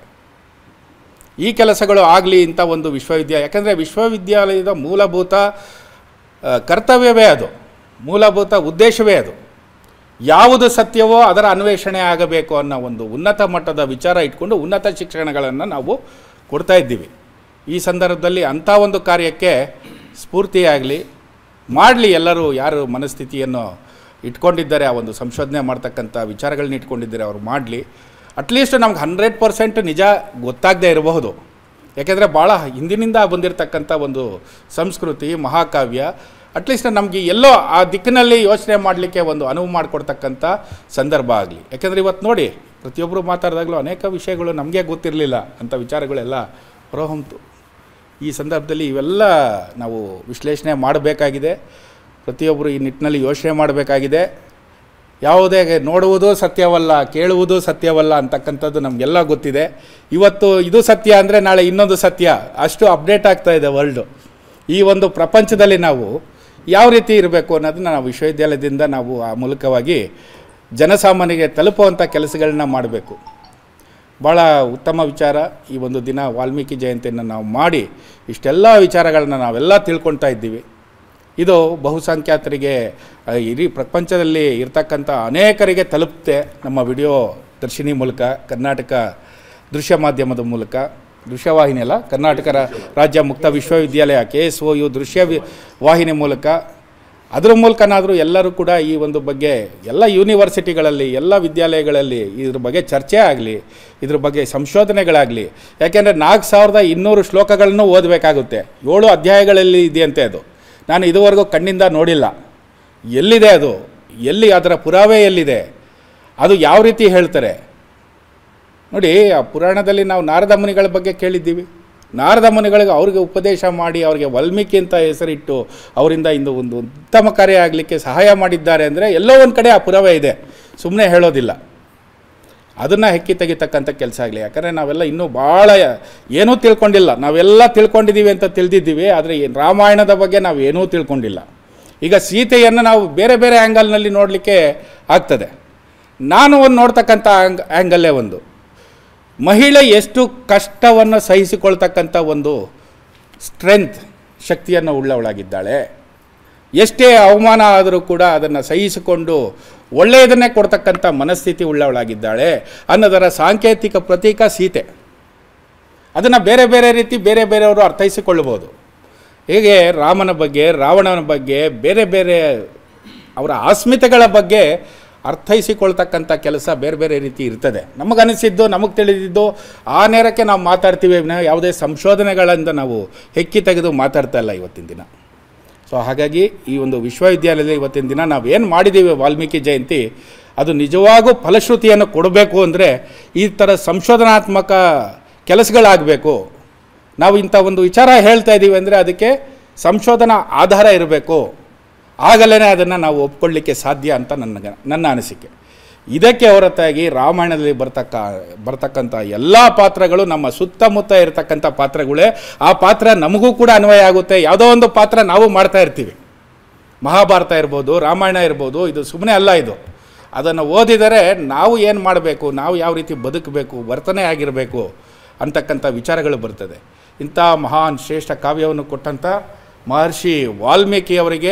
ಈ ಕೆಲಸಗಳು ಆಗಲಿ ಇಂಥ ಒಂದು ವಿಶ್ವವಿದ್ಯಾಲಯ ಯಾಕಂದರೆ ವಿಶ್ವವಿದ್ಯಾಲಯದ ಮೂಲಭೂತ ಆ, ಕರ್ತವ್ಯವೇ ಅದು ಮೂಲಭೂತ ಉದ್ದೇಶವೇ ಅದು ಯಾವುದು ಸತ್ಯವೋ ಅದರ ಅನ್ವೇಷಣೆ ಆಗಬೇಕು ಅನ್ನೋ ಒಂದು ಉನ್ನತ ಮಟ್ಟದ ವಿಚಾರ ಇಟ್ಕೊಂಡು ಉನ್ನತ ಶಿಕ್ಷಣಗಳನ್ನು ನಾವು ಕೊಡ್ತಾ ಇದ್ದೀವಿ ಈ ಸಂದರ್ಭದಲ್ಲಿ ಅಂಥ ಒಂದು ಕಾರ್ಯಕ್ಕೆ ಸ್ಫೂರ್ತಿಯಾಗಲಿ ಮಾಡಲಿ ಎಲ್ಲರೂ ಯಾರು ಮನಸ್ಥಿತಿಯನ್ನು ಇಟ್ಕೊಂಡಿದ್ದಾರೆ ಆ ಒಂದು ಸಂಶೋಧನೆ ಮಾಡ್ತಕ್ಕಂಥ ವಿಚಾರಗಳನ್ನ ಇಟ್ಕೊಂಡಿದ್ದಾರೆ ಅವರು ಮಾಡಲಿ ಅಟ್ಲೀಸ್ಟ್ ನಮ್ಗೆ ಹಂಡ್ರೆಡ್ ಪರ್ಸೆಂಟ್ ನಿಜ ಗೊತ್ತಾಗದೇ ಇರಬಹುದು ಯಾಕೆಂದರೆ ಭಾಳ ಹಿಂದಿನಿಂದ ಬಂದಿರತಕ್ಕಂಥ ಒಂದು ಸಂಸ್ಕೃತಿ ಮಹಾಕಾವ್ಯ ಅಟ್ಲೀಸ್ಟ್ ನಮಗೆ ಎಲ್ಲೋ ಆ ದಿಕ್ಕಿನಲ್ಲಿ ಯೋಚನೆ ಮಾಡಲಿಕ್ಕೆ ಒಂದು ಅನುವು ಮಾಡಿಕೊಡ್ತಕ್ಕಂಥ ಸಂದರ್ಭ ಆಗಲಿ ಯಾಕೆಂದರೆ ಇವತ್ತು ನೋಡಿ ಪ್ರತಿಯೊಬ್ಬರು ಮಾತಾಡಿದಾಗಲೂ ಅನೇಕ ವಿಷಯಗಳು ನಮಗೆ ಗೊತ್ತಿರಲಿಲ್ಲ ಅಂಥ ವಿಚಾರಗಳೆಲ್ಲ ಹೊರಹೊಮ್ತು ಈ ಸಂದರ್ಭದಲ್ಲಿ ಇವೆಲ್ಲ ನಾವು ವಿಶ್ಲೇಷಣೆ ಮಾಡಬೇಕಾಗಿದೆ ಪ್ರತಿಯೊಬ್ಬರು ಈ ನಿಟ್ಟಿನಲ್ಲಿ ಯೋಚನೆ ಮಾಡಬೇಕಾಗಿದೆ ಯಾವುದೇ ನೋಡುವುದು ಸತ್ಯವಲ್ಲ ಕೇಳುವುದು ಸತ್ಯವಲ್ಲ ಅಂತಕ್ಕಂಥದ್ದು ನಮಗೆಲ್ಲ ಗೊತ್ತಿದೆ ಇವತ್ತು ಇದು ಸತ್ಯ ಅಂದರೆ ನಾಳೆ ಇನ್ನೊಂದು ಸತ್ಯ ಅಷ್ಟು ಅಪ್ಡೇಟ್ ಆಗ್ತಾ ಇದೆ ವರ್ಲ್ಡು ಈ ಒಂದು ಪ್ರಪಂಚದಲ್ಲಿ ನಾವು ಯಾವ ರೀತಿ ಇರಬೇಕು ಅನ್ನೋದನ್ನ ನಾವು ವಿಶ್ವವಿದ್ಯಾಲಯದಿಂದ ನಾವು ಆ ಮೂಲಕವಾಗಿ ಜನಸಾಮಾನ್ಯರಿಗೆ ತಲುಪುವಂಥ ಕೆಲಸಗಳನ್ನ ಮಾಡಬೇಕು ಭಾಳ ಉತ್ತಮ ವಿಚಾರ ಈ ಒಂದು ದಿನ ವಾಲ್ಮೀಕಿ ಜಯಂತಿಯನ್ನು ನಾವು ಮಾಡಿ ಇಷ್ಟೆಲ್ಲ ವಿಚಾರಗಳನ್ನ ನಾವೆಲ್ಲ ತಿಳ್ಕೊಳ್ತಾ ಇದ್ದೀವಿ ಇದು ಬಹುಸಂಖ್ಯಾತರಿಗೆ ಆ, ಇಡೀ ಪ್ರಪಂಚದಲ್ಲಿ ಇರ್ತಕ್ಕಂಥ ಅನೇಕರಿಗೆ ತಲುಪುತ್ತೆ ನಮ್ಮ ವಿಡಿಯೋ ದರ್ಶಿನಿ ಮೂಲಕ ಕರ್ನಾಟಕ ದೃಶ್ಯ ಮಾಧ್ಯಮದ ಮೂಲಕ ದೃಶ್ಯವಾಹಿನಿ ಅಲ್ಲ ಕರ್ನಾಟಕ ರಾ- ರಾಜ್ಯ ಮುಕ್ತ ವಿಶ್ವವಿದ್ಯಾಲಯ ಕೆ ಎಸ್ ಒ ಯು ದೃಶ್ಯ ವಿ- ವಾಹಿನಿ ಮೂಲಕ ಅದರ ಮೂಲಕನಾದರೂ ಎಲ್ಲರೂ ಕೂಡ ಈ ಒಂದು ಬಗ್ಗೆ ಎಲ್ಲ ಯೂನಿವರ್ಸಿಟಿಗಳಲ್ಲಿ ಎಲ್ಲ ವಿದ್ಯಾಲಯಗಳಲ್ಲಿ ಇದ್ರ ಬಗ್ಗೆ ಚರ್ಚೆ ಆಗಲಿ ಇದ್ರ ಬಗ್ಗೆ ಸಂಶೋಧನೆಗಳಾಗಲಿ ಯಾಕೆಂದರೆ ನಾಲ್ಕು ಸಾವಿರದ ಇನ್ನೂರು ಶ್ಲೋಕಗಳನ್ನು ಓದಬೇಕಾಗುತ್ತೆ ಏಳು ಅಧ್ಯಾಯಗಳಲ್ಲಿ ಇದೆಯಂತೆ ಅದು ನಾನು ಇದುವರೆಗೂ ಕಣ್ಣಿಂದ ನೋಡಿಲ್ಲ ಎಲ್ಲಿದೆ ಅದು ಎಲ್ಲಿ ಅದರ ಪುರಾವೆ ಎಲ್ಲಿದೆ ಅದು ಯಾವ ರೀತಿ ಹೇಳ್ತಾರೆ ನೋಡಿ ಆ ಪುರಾಣದಲ್ಲಿ ನಾವು ನಾರದ ಮುನಿಗಳ ಬಗ್ಗೆ ಕೇಳಿದ್ದೀವಿ ನಾರದ ಮುನಿಗಳಿಗೆ ಅವ್ರಿಗೆ ಉಪದೇಶ ಮಾಡಿ ಅವರಿಗೆ ವಾಲ್ಮೀಕಿ ಅಂತ ಹೆಸರಿಟ್ಟು ಅವರಿಂದ ಇಂದು ಒಂದು ಉತ್ತಮ ಕಾರ್ಯ ಆಗಲಿಕ್ಕೆ ಸಹಾಯ ಮಾಡಿದ್ದಾರೆ ಅಂದರೆ ಎಲ್ಲೋ ಒಂದು ಕಡೆ ಆ ಪುರಾವೆ ಇದೆ ಸುಮ್ಮನೆ ಹೇಳೋದಿಲ್ಲ ಅದನ್ನು ಹೆಕ್ಕಿ ತೆಗಿತಕ್ಕಂಥ ಕೆಲಸ ಆಗಲಿ ಯಾಕಂದರೆ ನಾವೆಲ್ಲ ಇನ್ನೂ ಭಾಳ ಏನೂ ತಿಳ್ಕೊಂಡಿಲ್ಲ ನಾವೆಲ್ಲ ತಿಳ್ಕೊಂಡಿದ್ದೀವಿ ಅಂತ ತಿಳಿದಿದ್ದೀವಿ ಆದರೆ ಈ ರಾಮಾಯಣದ ಬಗ್ಗೆ ನಾವು ಏನೂ ತಿಳ್ಕೊಂಡಿಲ್ಲ ಈಗ ಸೀತೆಯನ್ನು ನಾವು ಬೇರೆ ಬೇರೆ ಆ್ಯಂಗಲ್ನಲ್ಲಿ ನೋಡಲಿಕ್ಕೆ ಆಗ್ತದೆ ನಾನು ಒಂದು ನೋಡ್ತಕ್ಕಂಥ ಆ್ಯಂಗ್ ಆ್ಯಂಗಲ್ಲೇ ಒಂದು ಮಹಿಳೆ ಎಷ್ಟು ಕಷ್ಟವನ್ನು ಸಹಿಸಿಕೊಳ್ತಕ್ಕಂಥ ಒಂದು ಸ್ಟ್ರೆಂತ್ ಶಕ್ತಿಯನ್ನು ಉಳ್ಳವಳಾಗಿದ್ದಾಳೆ ಎಷ್ಟೇ ಅವಮಾನ ಆದರೂ ಕೂಡ ಅದನ್ನು ಸಹಿಸಿಕೊಂಡು ಒಳ್ಳೆಯದನ್ನೇ ಕೊಡ್ತಕ್ಕಂಥ ಮನಸ್ಥಿತಿ ಉಳ್ಳವಳಾಗಿದ್ದಾಳೆ ಅನ್ನೋದರ ಸಾಂಕೇತಿಕ ಪ್ರತೀಕ ಸೀತೆ ಅದನ್ನು ಬೇರೆ ಬೇರೆ ರೀತಿ ಬೇರೆ ಬೇರೆಯವರು ಅರ್ಥೈಸಿಕೊಳ್ಳಬಹುದು ಹೀಗೆ ರಾಮನ ಬಗ್ಗೆ ರಾವಣನ ಬಗ್ಗೆ ಬೇರೆ ಬೇರೆ ಅವರ ಅಸ್ಮಿತೆಗಳ ಬಗ್ಗೆ ಅರ್ಥೈಸಿಕೊಳ್ತಕ್ಕಂಥ ಕೆಲಸ ಬೇರೆ ಬೇರೆ ರೀತಿ ಇರ್ತದೆ ನಮಗನಿಸಿದ್ದು ನಮಗೆ ತಿಳಿದಿದ್ದು ಆ ನೇರಕ್ಕೆ ನಾವು ಮಾತಾಡ್ತೀವಿ ವಿನಃ ಯಾವುದೇ ಸಂಶೋಧನೆಗಳಿಂದ ನಾವು ಹೆಕ್ಕಿ ತೆಗೆದು ಮಾತಾಡ್ತಾ ಇಲ್ಲ ಇವತ್ತಿನ ದಿನ ಸೊ ಹಾಗಾಗಿ ಈ ಒಂದು ವಿಶ್ವವಿದ್ಯಾಲಯದಲ್ಲಿ ಇವತ್ತಿನ ದಿನ ನಾವೇನು ಮಾಡಿದ್ದೀವಿ ವಾಲ್ಮೀಕಿ ಜಯಂತಿ ಅದು ನಿಜವಾಗೂ ಫಲಶ್ರುತಿಯನ್ನು ಕೊಡಬೇಕು ಅಂದರೆ ಈ ಥರ ಸಂಶೋಧನಾತ್ಮಕ ಕೆಲಸಗಳಾಗಬೇಕು ನಾವು ಇಂಥ ಒಂದು ವಿಚಾರ ಹೇಳ್ತಾ ಇದ್ದೀವಿ ಅಂದರೆ ಅದಕ್ಕೆ ಸಂಶೋಧನಾ ಆಧಾರ ಇರಬೇಕು ಆಗಲೇ ಅದನ್ನು ನಾವು ಒಪ್ಕೊಳ್ಳಿಕ್ಕೆ ಸಾಧ್ಯ ಅಂತ ನನ್ನ ನನ್ನ ಅನಿಸಿಕೆ ಇದಕ್ಕೆ ಹೊರತಾಗಿ ರಾಮಾಯಣದಲ್ಲಿ ಬರ್ತಕ್ಕ ಬರ್ತಕ್ಕಂಥ ಎಲ್ಲ ಪಾತ್ರಗಳು ನಮ್ಮ ಸುತ್ತಮುತ್ತ ಇರತಕ್ಕಂಥ ಪಾತ್ರಗಳೇ ಆ ಪಾತ್ರ ನಮಗೂ ಕೂಡ ಅನ್ವಯ ಆಗುತ್ತೆ ಯಾವುದೋ ಒಂದು ಪಾತ್ರ ನಾವು ಮಾಡ್ತಾ ಇರ್ತೀವಿ ಮಹಾಭಾರತ ಇರ್ಬೋದು ರಾಮಾಯಣ ಇರ್ಬೋದು ಇದು ಸುಮ್ಮನೆ ಅಲ್ಲ ಇದು ಅದನ್ನು ಓದಿದರೆ ನಾವು ಏನು ಮಾಡಬೇಕು ನಾವು ಯಾವ ರೀತಿ ಬದುಕಬೇಕು ವರ್ತನೆ ಆಗಿರಬೇಕು ಅಂತಕ್ಕಂಥ ವಿಚಾರಗಳು ಬರ್ತದೆ ಇಂಥ ಮಹಾನ್ ಶ್ರೇಷ್ಠ ಕಾವ್ಯವನ್ನು ಕೊಟ್ಟಂಥ ಮಹರ್ಷಿ ವಾಲ್ಮೀಕಿ ಅವರಿಗೆ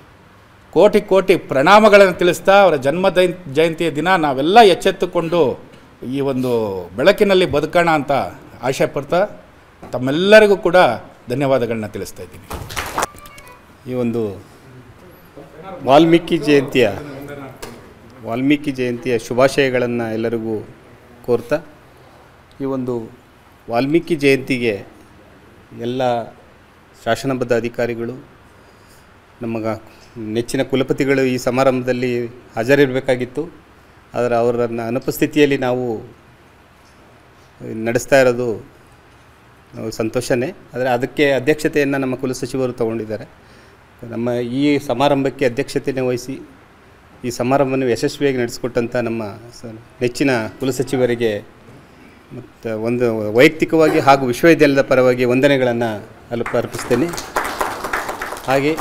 ಕೋಟಿ ಕೋಟಿ ಪ್ರಣಾಮಗಳನ್ನು ತಿಳಿಸ್ತಾ ಅವರ ಜನ್ಮ ಜಯಂ- ಜಯಂತಿಯ ದಿನ ನಾವೆಲ್ಲ ಎಚ್ಚೆತ್ತುಕೊಂಡು ಈ ಒಂದು ಬೆಳಕಿನಲ್ಲಿ ಬದುಕೋಣ ಅಂತ ಆಶೆ ಪಡ್ತಾ ತಮ್ಮೆಲ್ಲರಿಗೂ ಕೂಡ ಧನ್ಯವಾದಗಳನ್ನ ತಿಳಿಸ್ತಾ ಇದ್ದೀನಿ ಈ ಒಂದು ವಾಲ್ಮೀಕಿ ಜಯಂತಿಯ ವಾಲ್ಮೀಕಿ ಜಯಂತಿಯ ಶುಭಾಶಯಗಳನ್ನು ಎಲ್ಲರಿಗೂ ಕೋರ್ತಾ ಈ ಒಂದು ವಾಲ್ಮೀಕಿ ಜಯಂತಿಗೆ ಎಲ್ಲ ಶಾಸನಬದ್ಧ ಅಧಿಕಾರಿಗಳು ನಮಗ ನೆಚ್ಚಿನ ಕುಲಪತಿಗಳು ಈ ಸಮಾರಂಭದಲ್ಲಿ ಹಾಜರಿರಬೇಕಾಗಿತ್ತು ಆದರೆ ಅವರನ್ನು ಅನುಪಸ್ಥಿತಿಯಲ್ಲಿ ನಾವು ನಡೆಸ್ತಾ ಇರೋದು ನಾವು ಸಂತೋಷನೇ ಆದರೆ ಅದಕ್ಕೆ ಅಧ್ಯಕ್ಷತೆಯನ್ನು ನಮ್ಮ ಕುಲಸಚಿವರು ತಗೊಂಡಿದ್ದಾರೆ ನಮ್ಮ ಈ ಸಮಾರಂಭಕ್ಕೆ ಅಧ್ಯಕ್ಷತೆಯನ್ನು ವಹಿಸಿ ಈ ಸಮಾರಂಭವನ್ನು ಯಶಸ್ವಿಯಾಗಿ ನಡೆಸಿಕೊಟ್ಟಂಥ ನಮ್ಮ ಸ ನೆಚ್ಚಿನ ಕುಲಸಚಿವರಿಗೆ ಮತ್ತು ಒಂದು ವೈಯಕ್ತಿಕವಾಗಿ ಹಾಗೂ ವಿಶ್ವವಿದ್ಯಾಲಯದ ಪರವಾಗಿ ವಂದನೆಗಳನ್ನು ಅಲ್ಪ ಅರ್ಪಿಸ್ತೇನೆ ಹಾಗೆ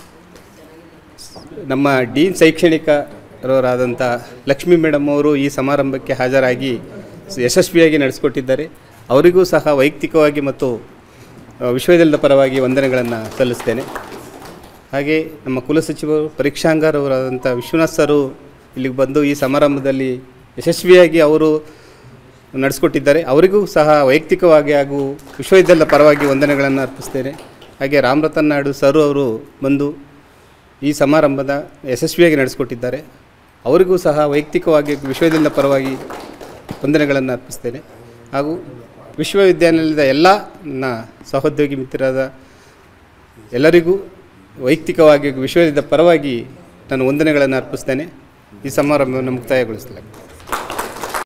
ನಮ್ಮ ಡೀನ್ ಶೈಕ್ಷಣಿಕರವರಾದಂಥ ಲಕ್ಷ್ಮೀ ಮೇಡಮ್ ಅವರು ಈ ಸಮಾರಂಭಕ್ಕೆ ಹಾಜರಾಗಿ ಸ- ಯಶಸ್ವಿಯಾಗಿ ನಡೆಸಿಕೊಟ್ಟಿದ್ದಾರೆ ಅವರಿಗೂ ಸಹ ವೈಯಕ್ತಿಕವಾಗಿ ಮತ್ತು ಆ, ವಿಶ್ವವಿದ್ಯಾಲಯದ ಪರವಾಗಿ ವಂದನೆಗಳನ್ನು ಸಲ್ಲಿಸ್ತೇನೆ ಹಾಗೆ ನಮ್ಮ ಕುಲಸಚಿವರು ಪರೀಕ್ಷಾಂಗರವರಾದಂಥ ವಿಶ್ವನಾಥ್ ಸರು ಇಲ್ಲಿಗೆ ಬಂದು ಈ ಸಮಾರಂಭದಲ್ಲಿ ಯಶಸ್ವಿಯಾಗಿ ಅವರು ನಡೆಸಿಕೊಟ್ಟಿದ್ದಾರೆ ಅವರಿಗೂ ಸಹ ವೈಯಕ್ತಿಕವಾಗಿ ಹಾಗೂ ವಿಶ್ವವಿದ್ಯಾಲಯದ ಪರವಾಗಿ ವಂದನೆಗಳನ್ನು ಅರ್ಪಿಸ್ತೇನೆ ಹಾಗೆ ರಾಮರತನ್ ನಾಯ್ಡು ಸರ್ ಅವರು ಬಂದು ಈ ಸಮಾರಂಭದ ಯಶಸ್ವಿಯಾಗಿ ನಡೆಸಿಕೊಟ್ಟಿದ್ದಾರೆ ಅವರಿಗೂ ಸಹ ವೈಯಕ್ತಿಕವಾಗಿ ವಿಶ್ವವಿದ್ಯಾಲಯದ ಪರವಾಗಿ ವಂದನೆಗಳನ್ನು ಅರ್ಪಿಸ್ತೇನೆ ಹಾಗೂ ವಿಶ್ವವಿದ್ಯಾನಿಲಯದ ಎಲ್ಲ ನನ್ನ ಸಹೋದ್ಯೋಗಿ ಮಿತ್ರರಾದ ಎಲ್ಲರಿಗೂ ವೈಯಕ್ತಿಕವಾಗಿ ವಿಶ್ವವಿದ್ಯಾಲಯದ ಪರವಾಗಿ ನಾನು ವಂದನೆಗಳನ್ನು ಅರ್ಪಿಸ್ತೇನೆ ಈ ಸಮಾರಂಭವನ್ನು ಮುಕ್ತಾಯಗೊಳಿಸಲಾಗಿದೆ